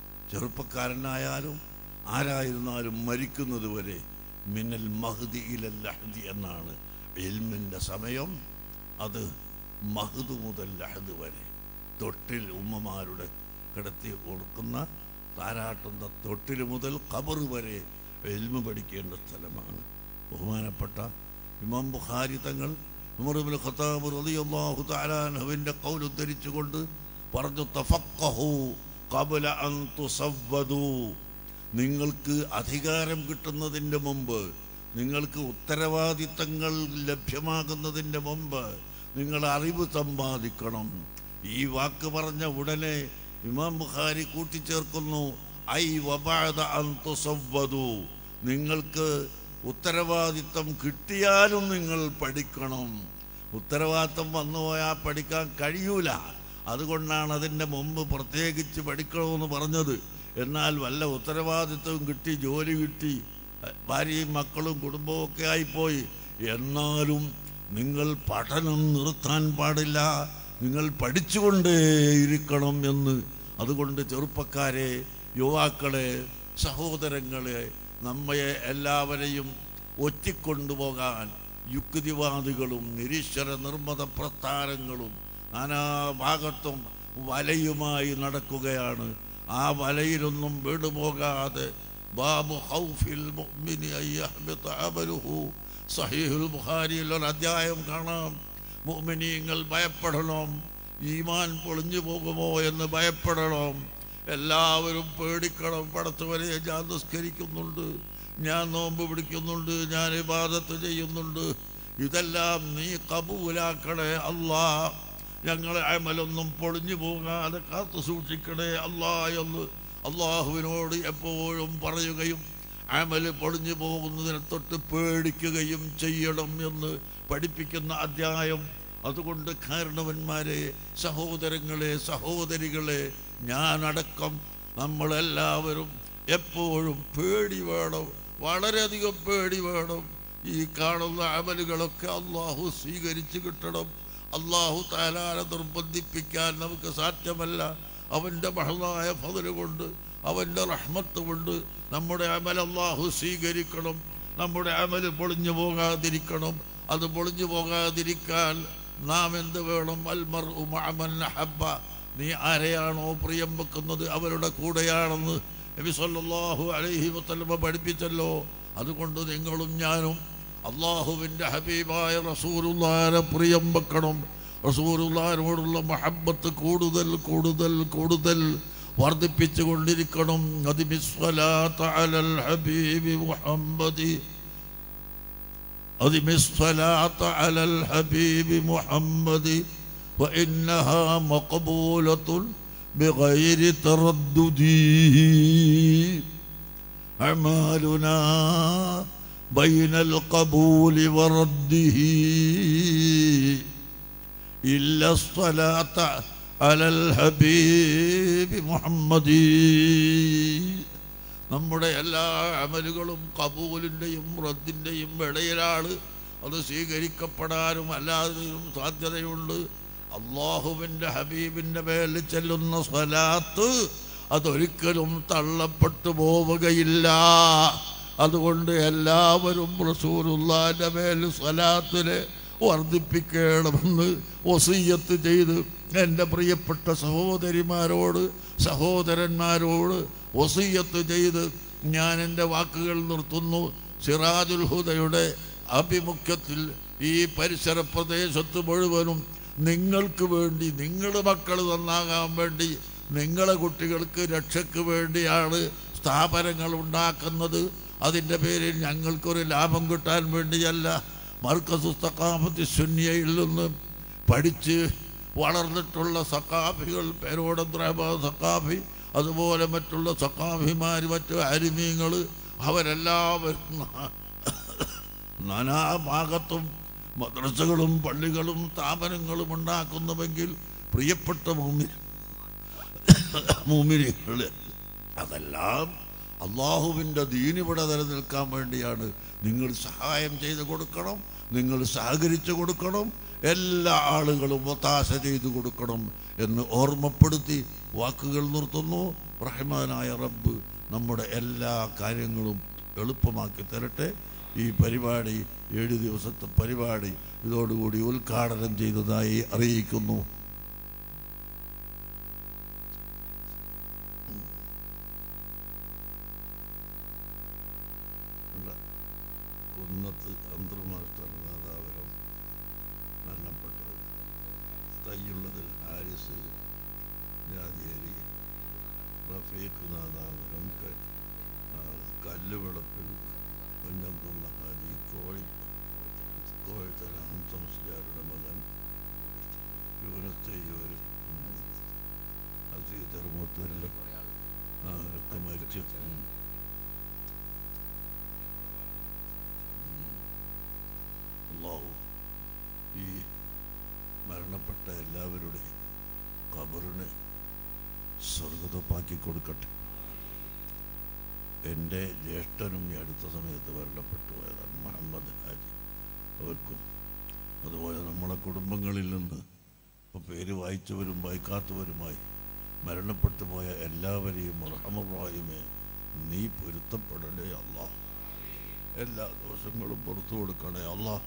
ചെറുപ്പക്കാരനായാലും ആരായിരുന്നാലും മരിക്കുന്നത് വരെ മിന്നൽ മഹദി ഇലൽ ലഹദി എന്നാണ് എൽമിൻ്റെ സമയം അത് മഹദ് മുതൽ ലഹദ് വരെ തൊട്ടിൽ ഉമ്മമാരുടെ കിടത്തി കൊടുക്കുന്ന താരാട്ടുന്ന തൊട്ടിൽ മുതൽ ഖബർ വരെ എൽമ പഠിക്കേണ്ട സ്ഥലമാണ് ബഹുമാനപ്പെട്ട ഇമാം ബുഖാരി തങ്ങൾ ഉമറുബിൻ ഖത്താബ് റളിയല്ലാഹു തആല അൻഹുവിൻ്റെ കൗൽ ഉദ്ധരിച്ചുകൊണ്ട് പറഞ്ഞു തഫഖഹു ഖബല അൻ തുസവ്വദു നിങ്ങൾക്ക് അധികാരം കിട്ടുന്നതിൻ്റെ മുമ്പ് നിങ്ങൾക്ക് ഉത്തരവാദിത്തങ്ങൾ ലഭ്യമാകുന്നതിൻ്റെ മുമ്പ് നിങ്ങൾ അറിവ് സമ്പാദിക്കണം ഈ വാക്ക് പറഞ്ഞ ഉടനെ ഇമാം ബുഖാരി കൂട്ടിച്ചേർക്കുന്നു ഐ വബഅദ അൻ തുസവ്വദു നിങ്ങൾക്ക് ഉത്തരവാദിത്തം കിട്ടിയാലും നിങ്ങൾ പഠിക്കണം ഉത്തരവാദിത്തം വന്നുപോയാൽ പഠിക്കാൻ കഴിയൂല അതുകൊണ്ടാണ് അതിൻ്റെ മുമ്പ് പ്രത്യേകിച്ച് പഠിക്കണമെന്ന് പറഞ്ഞത് എന്നാൽ വല്ല ഉത്തരവാദിത്വവും കിട്ടി ജോലി കിട്ടി ഭാര്യയും മക്കളും കുടുംബവും ഒക്കെ ആയിപ്പോയി എന്നാലും നിങ്ങൾ പഠനം നിർത്താൻ പാടില്ല നിങ്ങൾ പഠിച്ചുകൊണ്ടേയിരിക്കണം എന്ന് അതുകൊണ്ട് ചെറുപ്പക്കാരെ യുവാക്കളെ സഹോദരങ്ങളെ നമ്മയെ എല്ലാവരെയും ഒറ്റിക്കൊണ്ടുപോകാൻ യുക്തിവാദികളും നിരീശ്വര നിർമ്മത പ്രസ്ഥാനങ്ങളും നാനാഭാഗത്തും വലയുമായി നടക്കുകയാണ് ആ വലയിലൊന്നും വീടുപോകാതെ ബാബു ഹൗഫിൽ മുഅ്മിനി അയ്യഹ്ബിത അമലുഹു സഹീഹുൽ ബുഖാരിയിൽ ഒരു അധ്യായം കാണാം മുഅ്മിനീങ്ങൾ ഭയപ്പെടണം ഈമാൻ പൊളിഞ്ഞു പോകുമോ എന്ന് ഭയപ്പെടണം എല്ലാവരും പേടിക്കണം പടത്തുവരെ ഞാൻ നിസ്കരിക്കുന്നുണ്ട് ഞാൻ നോമ്പ് പിടിക്കുന്നുണ്ട് ഞാൻ ഇബാദത്ത് ചെയ്യുന്നുണ്ട് ഇതെല്ലാം നീ കബൂലാക്കണേ അല്ലാ ഞങ്ങളെ അമലൊന്നും പൊളിഞ്ഞു പോകാതെ കാത്തു സൂക്ഷിക്കണേ അല്ലാ എന്ന് അള്ളാഹുവിനോട് എപ്പോഴും പറയുകയും അമല് പൊളിഞ്ഞു പോകുന്നതിനെ തൊട്ട് പേടിക്കുകയും ചെയ്യണം എന്ന് പഠിപ്പിക്കുന്ന അധ്യായം അതുകൊണ്ട് കാരണവന്മാരെ സഹോദരങ്ങളെ സഹോദരികളെ ഞാനടക്കം നമ്മളെല്ലാവരും എപ്പോഴും പേടി വേണം വളരെയധികം പേടി വേണം ഈ കാണുന്ന അമലുകളൊക്കെ അള്ളാഹു സ്വീകരിച്ചു കിട്ടണം അള്ളാഹു താലാനെ നിർബന്ധിപ്പിക്കാൻ നമുക്ക് സാധ്യമല്ല അവൻ്റെ മഹളായ ഫതില് കൊണ്ട് അവൻ്റെ റഹ്മത്ത് കൊണ്ട് നമ്മുടെ അമൽ അള്ളാഹു സ്വീകരിക്കണം നമ്മുടെ അമൽ പൊളിഞ്ഞു പോകാതിരിക്കണം അത് പൊളിഞ്ഞു പോകാതിരിക്കാൻ നാം എന്ത് വേണം അൽമർ ഉമഅമൻ ഹബ്ബ നീ ആരെയാണോ പ്രിയം വെക്കുന്നത് അവരുടെ കൂടെയാണെന്ന് നബി സല്ലല്ലാഹു അലൈഹി വസല്ലമ പഠിപ്പിച്ചല്ലോ അതുകൊണ്ട് നിങ്ങളും ഞാനും അള്ളാഹുവിൻ്റെ ഹബീബായ റസൂലുള്ളാനെ പ്രിയം വെക്കണം റസൂലുള്ളാഹിനോടുള്ള മഹബത്ത് കൂടുതൽ കൂടുതൽ കൂടുതൽ വർദ്ധിപ്പിച്ചു കൊണ്ടിരിക്കണം അതിമിസ്വലാത്ത അലൽ ഹബീബി മുഹമ്മദി അതിമിസ്വലാത്ത അലൽ ഹബീബി മുഹമ്മദി فإنها مقبولة بغير تردد أعمالنا بين القبول ورده إلا الصلاة على الحبيب محمد നമ്മുടെ എല്ലാ അമലുകളും കബൂലിൻ്റെയും റദ്ദിൻ്റെയും ഇടയിലാണ് അത് സ്വീകരിക്കപ്പെടാനും അല്ലാതെയും സാധ്യതയുണ്ട് അള്ളാഹുവിൻ്റെ ഹബീബിൻ്റെ മേൽ ചെല്ലുന്ന സ്വലാത്ത് അതൊരിക്കലും തള്ളപ്പെട്ടു പോവുകയില്ല അതുകൊണ്ട് എല്ലാവരും റസൂലുള്ളാന്റെ മേൽ സ്വലാത്തിനെ വർദ്ധിപ്പിക്കണമെന്ന് വസീയത്ത് ചെയ്ത് എൻ്റെ പ്രിയപ്പെട്ട സഹോദരിമാരോട് സഹോദരന്മാരോട് വസീയത്ത് ചെയ്ത് ഞാൻ എൻ്റെ വാക്കുകൾ നിർത്തുന്നു സിറാജുൽ ഹുദയുടെ ആഭിമുഖ്യത്തിൽ ഈ പരിസര പ്രദേശത്ത് മുഴുവനും നിങ്ങൾക്ക് വേണ്ടി നിങ്ങളുടെ മക്കൾ നന്നാകാൻ വേണ്ടി നിങ്ങളെ കുട്ടികൾക്ക് രക്ഷയ്ക്ക് വേണ്ടിയാണ് സ്ഥാപനങ്ങൾ ഉണ്ടാക്കുന്നത് അതിൻ്റെ പേരിൽ ഞങ്ങൾക്കൊരു ലാഭം കിട്ടാൻ വേണ്ടിയല്ല മർക്കസു തക്കാമത്തി സുന്യയിൽ നിന്ന് പഠിച്ച് വളർന്നിട്ടുള്ള സക്കാഫികൾ പേരോട് സക്കാഫി അതുപോലെ മറ്റുള്ള സക്കാഫിമാർ മറ്റു അരിമീങ്ങൾ അവരെല്ലാവരും നാനാഭാഗത്തും മദ്രസകളും പള്ളികളും സ്ഥാപനങ്ങളും ഉണ്ടാക്കുന്നുവെങ്കിൽ പ്രിയപ്പെട്ട ഭൂമി മൂമിനികൾ അതെല്ലാം അള്ളാഹുവിൻ്റെ ദീനിവിടെ നിലനിൽക്കാൻ വേണ്ടിയാണ് നിങ്ങൾ സഹായം ചെയ്ത് കൊടുക്കണം നിങ്ങൾ സഹകരിച്ചു കൊടുക്കണം എല്ലാ ആളുകളും ഒത്താശ ചെയ്തു കൊടുക്കണം എന്ന് ഓർമ്മപ്പെടുത്തി വാക്കുകൾ നിർത്തുന്നു റഹ്മാനായ റബ്ബ് നമ്മുടെ എല്ലാ കാര്യങ്ങളും എളുപ്പമാക്കി തരട്ടെ ഈ പരിപാടി ഏഴ് ദിവസത്തെ പരിപാടി ഇതോടുകൂടി ഉദ്ഘാടനം ചെയ്തതായി അറിയിക്കുന്നു ഉള്ള കുന്നത്ത് അന്തർമാസ്റ്റർ നാദാപുരം മരണപ്പെട്ടത് തയ്യുള്ളതിൽ ഹാരിസ് ജാതിയേരി റഫീഖ് നാദാപുരം ക- ആ, കല്ലുവിളപ്പിൽ കുഞ്ഞബ്ദുള്ള ഹാജി കോഴി കോഴിത്തല ഹംസംസ്കാരുടെ മകൻ യൂനസ്തയ്യൂർ അസീ തെറുമുത്തൂരിൽ അവരൊക്കെ മരിച്ചു ഉം. അള്ളാഹു ഈ മരണപ്പെട്ട എല്ലാവരുടെയും ഖബറിനെ സ്വർഗതപ്പാക്കി കൊടുക്കട്ടെ എൻ്റെ ജ്യേഷ്ഠനും ഈ അടുത്ത സമയത്ത് മരണപ്പെട്ടു പോയതാണ് മുഹമ്മദ് ഹാജി അവർക്കും അതുപോലെ നമ്മളെ കുടുംബങ്ങളിൽ നിന്ന് ഇപ്പോൾ പേര് വായിച്ചവരും വായിക്കാത്തവരുമായി മരണപ്പെട്ടു പോയ എല്ലാവരെയും റഹമുറായുമേ നീ പൊരുത്തപ്പെടണേ അള്ളാഹ് എല്ലാ ദോഷങ്ങളും പുറത്തു കൊടുക്കണേ അള്ളാഹ്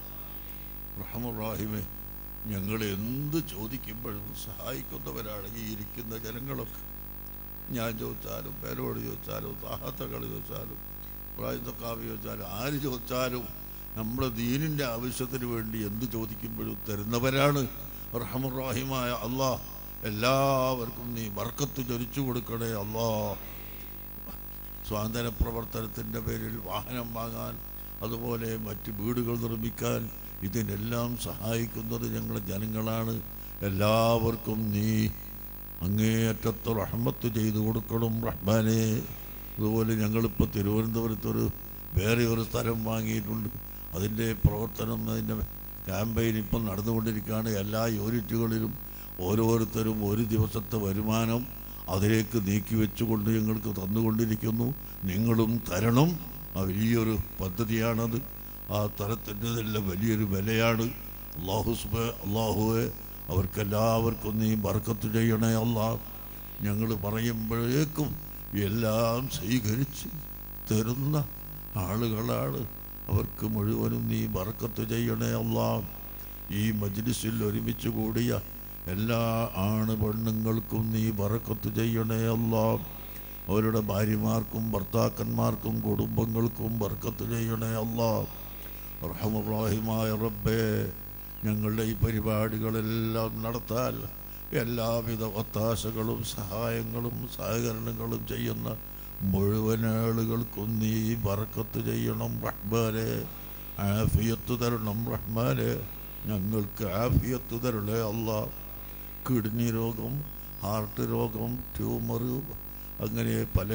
റഹമുറാഹിമെ ഞങ്ങൾ എന്ത് ചോദിക്കുമ്പോഴും സഹായിക്കുന്നവരാണ് ഈ ഇരിക്കുന്ന ജനങ്ങളൊക്കെ ഞാൻ ചോദിച്ചാലും പേരോട് ചോദിച്ചാലും താഹത്തകൾ ചോദിച്ചാലും പ്രായത്തക്കാവ് ചോദിച്ചാലും ആര് ചോദിച്ചാലും നമ്മുടെ ദീനിൻ്റെ ആവശ്യത്തിന് വേണ്ടി എന്ത് ചോദിക്കുമ്പോഴും തരുന്നവരാണ് റഹമുറാഹിമായ അള്ളാഹ് എല്ലാവർക്കും നീ ബർക്കത്ത് ചൊരിച്ചു കൊടുക്കണേ അള്ളാഹ് സ്വാതന്ത്ര്യ പ്രവർത്തനത്തിൻ്റെ പേരിൽ വാഹനം വാങ്ങാൻ അതുപോലെ മറ്റ് വീടുകൾ നിർമ്മിക്കാൻ ഇതിനെല്ലാം സഹായിക്കുന്നത് ഞങ്ങളുടെ ജനങ്ങളാണ് എല്ലാവർക്കും നീ അങ്ങേയറ്റത്ത് റഹ്മത്ത് ചെയ്തു കൊടുക്കണം റഹ്മാനെ അതുപോലെ ഞങ്ങളിപ്പോൾ തിരുവനന്തപുരത്തൊരു വേറെ ഒരു സ്ഥലം വാങ്ങിയിട്ടുണ്ട് അതിൻ്റെ പ്രവർത്തനം അതിൻ്റെ ക്യാമ്പയിൻ ഇപ്പം നടന്നുകൊണ്ടിരിക്കുകയാണ് എല്ലാ യൂണിറ്റുകളിലും ഓരോരുത്തരും ഒരു ദിവസത്തെ വരുമാനം അതിലേക്ക് നീക്കി വെച്ചുകൊണ്ട് ഞങ്ങൾക്ക് തന്നുകൊണ്ടിരിക്കുന്നു നിങ്ങളും തരണം ആ വലിയൊരു പദ്ധതിയാണത് ആ തരത്തിൻ്റെതെല്ലാം വലിയൊരു വിലയാണ് അള്ളാഹു സുബ അള്ളാഹുവെ അവർക്കെല്ലാവർക്കും നീ ബർക്കത്ത് ചെയ്യണേ അല്ലാ ഞങ്ങൾ പറയുമ്പോഴേക്കും എല്ലാം സ്വീകരിച്ച് തരുന്ന ആളുകളാണ് അവർക്ക് മുഴുവനും നീ ബർക്കത്ത് ചെയ്യണേ അല്ലാ ഈ മജ്ലിസിൽ ഒരുമിച്ച് കൂടിയ എല്ലാ ആണ് പെണ്ണുങ്ങൾക്കും നീ ബറക്കത്ത് ചെയ്യണേ അല്ലാ അവരുടെ ഭാര്യമാർക്കും ഭർത്താക്കന്മാർക്കും കുടുംബങ്ങൾക്കും ബർക്കത്ത് ചെയ്യണേ അല്ലാ റഹമുറാഹിമായ റബ്ബേ ഞങ്ങളുടെ ഈ പരിപാടികളെല്ലാം നടത്താൻ എല്ലാവിധ ഒത്താശകളും സഹായങ്ങളും സഹകരണങ്ങളും ചെയ്യുന്ന മുഴുവൻ ആളുകൾക്കും നീ ബറക്കത്ത് ചെയ്യണം റഹ്മാനെ ആഫിയത്ത് തരണം റഹ്മാനെ ഞങ്ങൾക്ക് ആഫിയത്ത് തരണേ അല്ലാ കിഡ്നി രോഗം ഹാർട്ട് രോഗം ട്യൂമർ അങ്ങനെ പല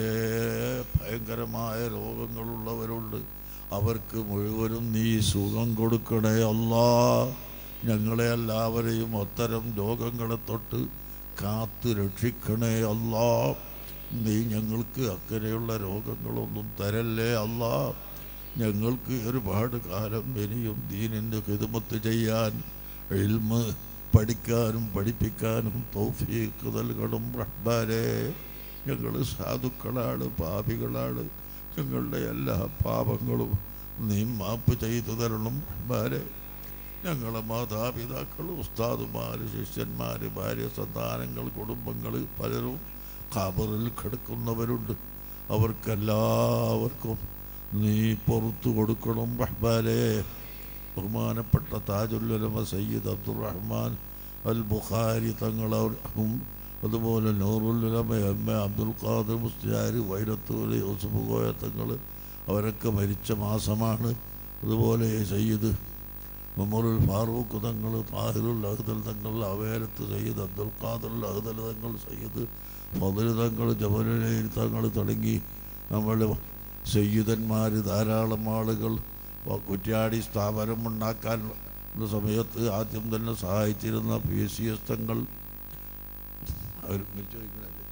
ഭയങ്കരമായ രോഗങ്ങളുള്ളവരുണ്ട് അവർക്ക് മുഴുവനും നീ സുഖം കൊടുക്കണേ അല്ലാ ഞങ്ങളെ എല്ലാവരെയും അത്തരം രോഗങ്ങളെ തൊട്ട് കാത്ത് രക്ഷിക്കണേ അല്ലാ നീ ഞങ്ങൾക്ക് അങ്ങനെയുള്ള രോഗങ്ങളൊന്നും തരല്ലേ അല്ലാ ഞങ്ങൾക്ക് ഒരുപാട് കാലം ഇനിയും ദീനിൻ്റെ ഹിതമത്ത് ചെയ്യാൻ ഇൽമ് പഠിക്കാനും പഠിപ്പിക്കാനും തൗഫീഖ് നൽകണം റഹ്മാനെ ഞങ്ങൾ സാധുക്കളാണ് പാപികളാണ് ഞങ്ങളുടെ എല്ലാ പാപങ്ങളും നീ മാപ്പ് ചെയ്തു തരണം റഹ്മാനെ ഞങ്ങളെ മാതാപിതാക്കൾ ഉസ്താദുമാർ ശിഷ്യന്മാർ ഭാര്യ സന്താനങ്ങൾ കുടുംബങ്ങൾ പലരും ഖബറിൽ കിടക്കുന്നവരുണ്ട് അവർക്കെല്ലാവർക്കും നീ പുറത്തു കൊടുക്കണം റഹ്മാനെ ബഹുമാനപ്പെട്ട താജുല്ലുലമ സയ്യിദ് അബ്ദുറഹ്മാൻ അൽ ബുഖാരി തങ്ങളും അതുപോലെ നൂറുല്ലുലമ എം എ അബ്ദുൽ ഖാദർ മുസ്ലിയാർ വൈരത്തൂര് യൂസുഫ് കോയ തങ്ങൾ അവരൊക്കെ മരിച്ച മാസമാണ് അതുപോലെ സയ്യിദ് ഉമറുൽ ഫാറൂഖ് തങ്ങൾ താഹിറുൽ അഹ്ദൽ തങ്ങൾ അവേരത്ത് സയ്യിദ് അബ്ദുൽ ഖാദറുൽ അഹ്ദൽ തങ്ങൾ സയ്യിദ് ഫضل തങ്ങൾ ജബലുലയിൽ തങ്ങൾ തുടങ്ങി നമ്മളുടെ സയ്യിദന്മാർ ധാരാളം ആളുകൾ കുറ്റ്യാടി സ്ഥാപനം ഉണ്ടാക്കാൻ ഉള്ള സമയത്ത് ആദ്യം തന്നെ സഹായിച്ചിരുന്ന P S C S Thangal അവർ ചോദിക്കണല്ലേ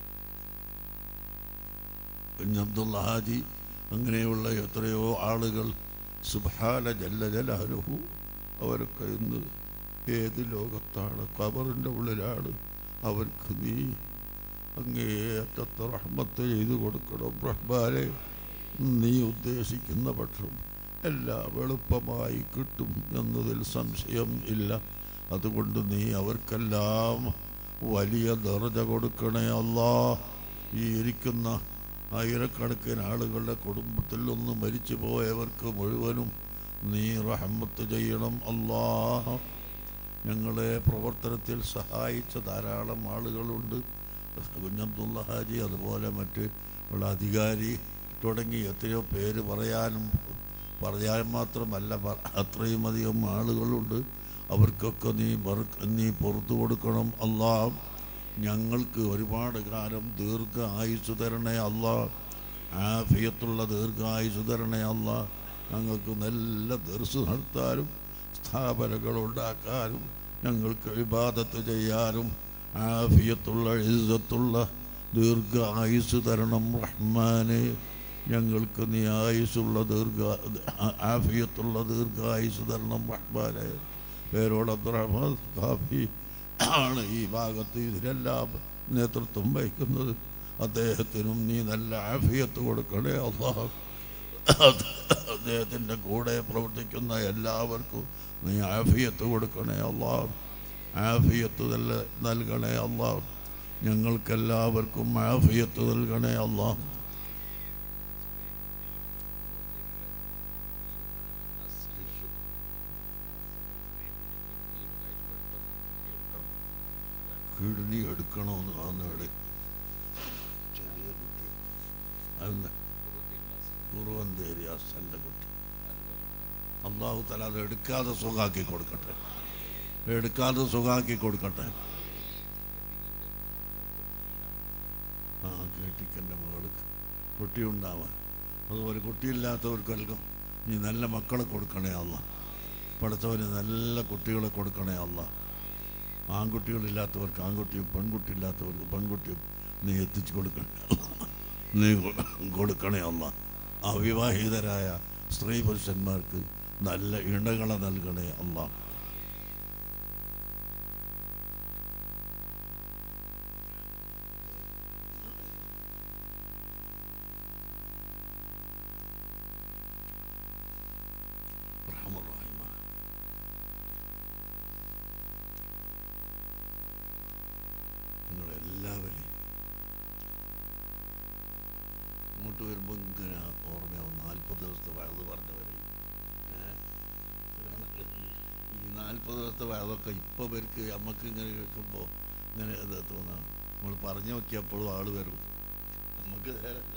കുഞ്ഞബ്ദുള്ള ഹാജി അങ്ങനെയുള്ള എത്രയോ ആളുകൾ സുബാന ജല്ല ജലാലുഹു അവരൊക്കെ ഇന്ന് ഏത് ലോകത്താണ് കബറിൻ്റെ ഉള്ളിലാണ് അവർക്ക് നീ അങ്ങേയറ്റത്തെ റഹ്മത്ത് ചെയ്തു കൊടുക്കണം റഹ്മാനെ നീ ഉദ്ദേശിക്കുന്ന പക്ഷം എല്ലാം എളുപ്പമായി കിട്ടും എന്നതിൽ സംശയം ഇല്ല അതുകൊണ്ട് നീ അവർക്കെല്ലാം വലിയ ദർജ കൊടുക്കണേ അല്ലാ ഈ ഇരിക്കുന്ന ആയിരക്കണക്കിന് ആളുകളുടെ കുടുംബത്തിൽ നിന്ന് മരിച്ചു പോയവർക്ക് മുഴുവനും നീ റഹമ്മത്ത് ചെയ്യണം അല്ലാ ഞങ്ങളെ പ്രവർത്തനത്തിൽ സഹായിച്ച ധാരാളം ആളുകളുണ്ട് കുഞ്ഞബ്ദുള്ള ഹാജി അതുപോലെ മറ്റ് ഉള്ള അധികാരി തുടങ്ങി എത്രയോ പേര് പറയാനും പറയാൻ മാത്രമല്ല പ- അത്രയും അധികം ആളുകളുണ്ട് അവർക്കൊക്കെ നീ ബർക്ക് നീ പുറത്തു കൊടുക്കണം അല്ലാ ഞങ്ങൾക്ക് ഒരുപാട് കാലം ദീർഘ ആയുസ് തരണേ അല്ല ആഫിയത്തുള്ള ദീർഘായുസ് തരണേ അല്ല ഞങ്ങൾക്ക് നല്ല ദർസ് നടത്താനും സ്ഥാപനങ്ങൾ ഉണ്ടാക്കാനും ഞങ്ങൾക്ക് വിവാദത്ത് ചെയ്യാനും ആഫിയത്തുള്ള ഇസ്സത്തുള്ള ദീർഘ ആയുസ് തരണം റഹ്മാനെ ഞങ്ങൾക്ക് നീ ആയുസുള്ള ദീർഘ ആഫിയത്തുള്ള ദീർഘായുസ് തരണം റഹ്മാനെ പേരോട് അബ്ദുറഹ്മാൻ കാഫി ആണ് ഈ ഭാഗത്ത് ഇതിനെല്ലാം നേതൃത്വം വഹിക്കുന്നത് അദ്ദേഹത്തിനും നീ നല്ല ആഫിയത്ത് കൊടുക്കണേ അള്ളാഹ് അദ്ദേഹത്തിൻ്റെ കൂടെ പ്രവർത്തിക്കുന്ന എല്ലാവർക്കും നീ ആഫിയത്ത് കൊടുക്കണേ അള്ളാഹ് ആഫിയത്ത് നല്ല നൽകണേ അള്ളാഹ് ഞങ്ങൾക്കെല്ലാവർക്കും ആഫിയത്ത് നൽകണേ അള്ളാഹ് കിഡ്നി എടുക്കണമെന്ന് വന്നവിടെ ചെറിയ കുട്ടി അന്ന് കുറുവന്തേരി അച്ഛൻ്റെ കുട്ടി അള്ളാഹു തല അത് എടുക്കാതെ സുഖാക്കി കൊടുക്കട്ടെ എടുക്കാതെ സുഖാക്കി കൊടുക്കട്ടെ ആ കേട്ടിക്കൻ്റെ മകൾക്ക് കുട്ടി ഉണ്ടാവാൻ അതുപോലെ കുട്ടിയില്ലാത്തവർക്കെല്ലാം നീ നല്ല മക്കളെ കൊടുക്കണേ അല്ല പഠിത്തവന് നല്ല കുട്ടികളെ കൊടുക്കണേ അല്ല ആൺകുട്ടികളില്ലാത്തവർക്ക് ആൺകുട്ടിയും പെൺകുട്ടി ഇല്ലാത്തവർക്ക് പെൺകുട്ടിയും നീ എത്തിച്ചു കൊടുക്കണേ നീ കൊ- കൊടുക്കണേ അല്ല അവിവാഹിതരായ സ്ത്രീ പുരുഷന്മാർക്ക് നല്ല ഇണകളെ നൽകണേ അല്ല റഹ്മാൻ നിങ്ങളെല്ലാവരെയും ഇങ്ങോട്ട് വരുമ്പോൾ ഇങ്ങനെ ഓർമ്മയാവും നാൽപ്പത് ദിവസത്തെ വയത് പറഞ്ഞവരെ ഈ നാൽപ്പത് ദിവസത്തെ വയതൊക്കെ ഇപ്പോൾ പേർക്ക് അമ്മക്ക് ഇങ്ങനെ കേൾക്കുമ്പോൾ ഇങ്ങനെ ഇത് തോന്നാം നമ്മൾ പറഞ്ഞു നോക്കിയപ്പോഴും ആള് വരും നമുക്ക് നേരല്ല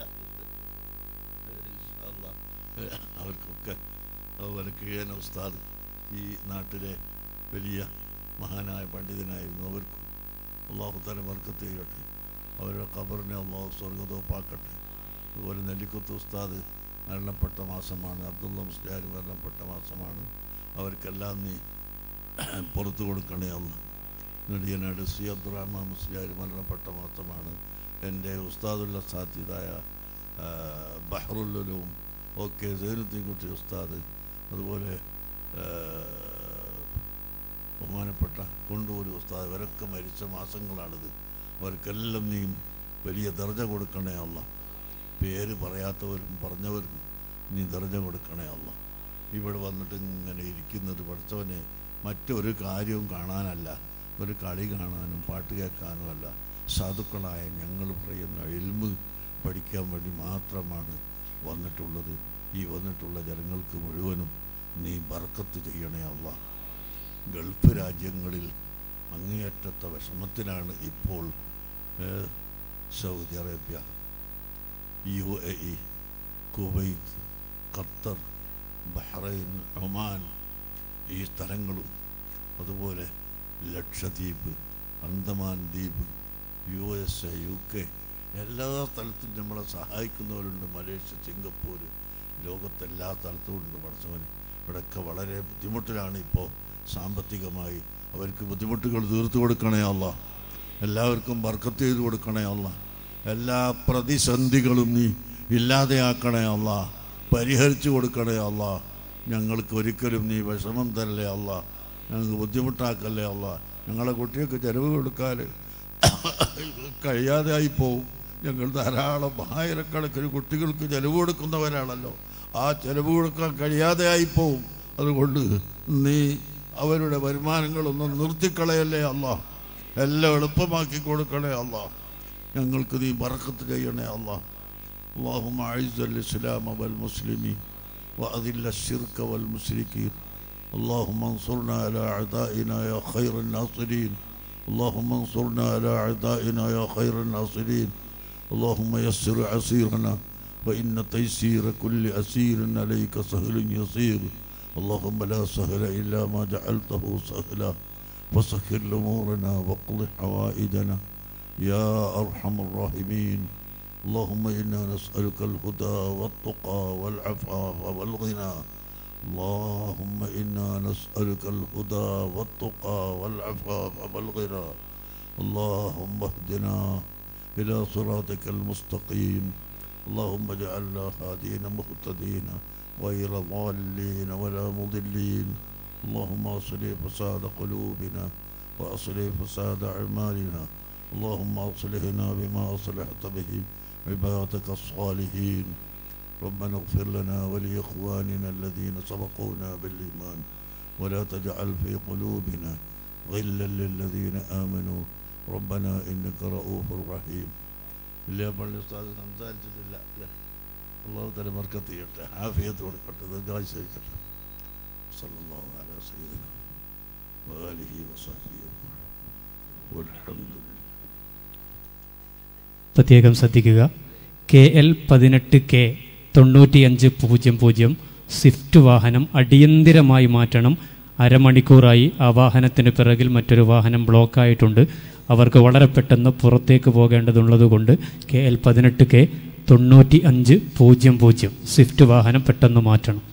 ഇൻഷാ അല്ലാ. അവർക്കൊക്കെ അതുപോലെ കിഴന ഉസ്താദ് ഈ നാട്ടിലെ വലിയ മഹാനായ പണ്ഡിതനായിരുന്നു അവർക്കും അള്ളാഹു തല വർക്കത്ത് ചെയ്യട്ടെ അവരുടെ ഖബറിനെ അള്ളാഹു സ്വർഗതോപ്പാക്കട്ടെ അതുപോലെ നെല്ലിക്കുത്ത് ഉസ്താദ് മരണപ്പെട്ട മാസമാണ് അബ്ദുള്ള മുസ്ലിയാർ മരണപ്പെട്ട മാസമാണ് അവർക്കെല്ലാം നീ പുറത്തു കൊടുക്കണേ അന്ന് നെടിയനാട് സി അബ്ദുറഹ്മാൻ മുസ്ലിയാർ മരണപ്പെട്ട മാസമാണ് എൻ്റെ ഉസ്താദുള്ള സാധ്യതായ ബഹ്റുല്ലും ഒക്കെ സൈനുദ്ദീൻകുട്ടി ഉസ്താദ് അതുപോലെ ആ, ബഹുമാനപ്പെട്ട കൊണ്ടൂർ ഉസ്താദ് ഇവരൊക്കെ മരിച്ച മാസങ്ങളാണിത് അവർക്കെല്ലാം നീ വലിയ ദർജ കൊടുക്കണേ അല്ല പേര് പറയാത്തവരും പറഞ്ഞവരും നീ ദർജ കൊടുക്കണേ അല്ല ഇവിടെ വന്നിട്ട് ഇങ്ങനെ ഇരിക്കുന്നത് പഠിച്ചവനെ മറ്റൊരു കാര്യവും കാണാനല്ല ഒരു കളി കാണാനും പാട്ട് കേൾക്കാനും അല്ല സാധുക്കളായ ഞങ്ങൾ പറയുന്ന എൽമ് പഠിക്കാൻ വേണ്ടി മാത്രമാണ് വന്നിട്ടുള്ളത് ഈ വന്നിട്ടുള്ള ജനങ്ങൾക്ക് മുഴുവനും നീ ബർക്കത്ത് ചെയ്യണേ അല്ല ഗൾഫ് രാജ്യങ്ങളിൽ അങ്ങേയറ്റത്തെ വിഷമത്തിലാണ് ഇപ്പോൾ ഏഹ്, Saudi Arabia U A E Kuwait Qatar Bahrain Oman ഈ സ്ഥലങ്ങളും അതുപോലെ ലക്ഷദ്വീപ് അന്തമാൻ ദ്വീപ് U S A U K എല്ലാ സ്ഥലത്തും നമ്മളെ സഹായിക്കുന്നവരുണ്ട് മലേഷ്യ സിംഗപ്പൂർ ലോകത്തെല്ലാ സ്ഥലത്തും ഉണ്ട് പഠിച്ചവന് ഇവിടെയൊക്കെ വളരെ ബുദ്ധിമുട്ടിലാണ് ഇപ്പോൾ സാമ്പത്തികമായി അവർക്ക് ബുദ്ധിമുട്ടുകൾ തീർത്തു കൊടുക്കണേ അല്ല എല്ലാവർക്കും ബർക്കത്ത് ചെയ്ത് കൊടുക്കണേ അല്ല എല്ലാ പ്രതിസന്ധികളും നീ ഇല്ലാതെയാക്കണേ അല്ല പരിഹരിച്ചു കൊടുക്കണേ അല്ല ഞങ്ങൾക്ക് ഒരിക്കലും നീ വിഷമം തരല്ലേ അല്ല ഞങ്ങൾക്ക് ബുദ്ധിമുട്ടാക്കല്ലേ അല്ല ഞങ്ങളെ കുട്ടികൾക്ക് ചെലവ് കൊടുക്കാൻ കഴിയാതെ ആയി പോവും ഞങ്ങൾ ധാരാളം ആയിരക്കണക്കിന് കുട്ടികൾക്ക് ചെലവ് കൊടുക്കുന്നവരാണല്ലോ ആ ചെലവ് കൊടുക്കാൻ കഴിയാതെ ആയി പോവും അതുകൊണ്ട് നീ അവരുടെ വരുമാനങ്ങളൊന്നും നിർത്തിക്കളയല്ലേ അല്ല എല്ലാം എളുപ്പമാക്കി കൊടുക്കണേ അല്ല ഞങ്ങൾക്ക് നീ ബറക്കത്ത് ചെയ്യണേ അല്ല اللهم أعز الإسلام والمسلمين وأذل الشرك والمشركين اللهم انصرنا على أعدائنا يا خير الناصرين اللهم انصرنا على أعدائنا يا خير الناصرين اللهم يسر عسيرنا وإن تيسير كل أسير عليك سهل يسير اللهم لا سهل إلا ما جعلته سهلا فسخر أمورنا واقض حوائجنا يا أرحم الراحمين اللهم إنا نسألك الهدى والتقى والعفاف والغنى اللهم إنا نسألك الهدى والتقى والعفاف والغنى اللهم اهدنا إلى صراطك المستقيم اللهم اجعلنا هادين مهتدين غير ضالين ولا مضلين اللهم اصلح فساد قلوبنا واصلح فساد اعمالنا اللهم اصلحنا بما اصلحت به عبادك الصالحين ربنا اغفر لنا ولاخواننا الذين سبقونا بالايمان ولا تجعل في قلوبنا غلا للذين امنوا ربنا انك رؤوف رحيم ഇല്ല പള്ളി ഉസ്താദ് സംസാരിച്ചിട്ടില്ല അല്ലേ അള്ളാഹു തല ബർക്കത്ത് ചെയ്യട്ടെ ആഫിയത്ത് കൊടുക്കട്ടെ ദീർഘായുസ് ചെയ്യട്ടെ സല്ലല്ലാഹു അലൈഹി വസല്ലം വആലിഹി വസഹ്ബിഹി വൽഹംദുലില്ലാഹ് പ്രത്യേകം ശ്രദ്ധിക്കുക കെ എൽ പതിനെട്ട് കെ തൊണ്ണൂറ്റിയഞ്ച് പൂജ്യം പൂജ്യം സ്വിഫ്റ്റ് വാഹനം അടിയന്തിരമായി മാറ്റണം അരമണിക്കൂറായി ആ വാഹനത്തിന് പിറകിൽ മറ്റൊരു വാഹനം ബ്ലോക്കായിട്ടുണ്ട് അവർക്ക് വളരെ പെട്ടെന്ന് പുറത്തേക്ക് പോകേണ്ടതുള്ളതുകൊണ്ട് കെ എൽ പതിനെട്ട് കെ തൊണ്ണൂറ്റി അഞ്ച് പൂജ്യം പൂജ്യം സ്വിഫ്റ്റ് വാഹനം പെട്ടെന്ന് മാറ്റണം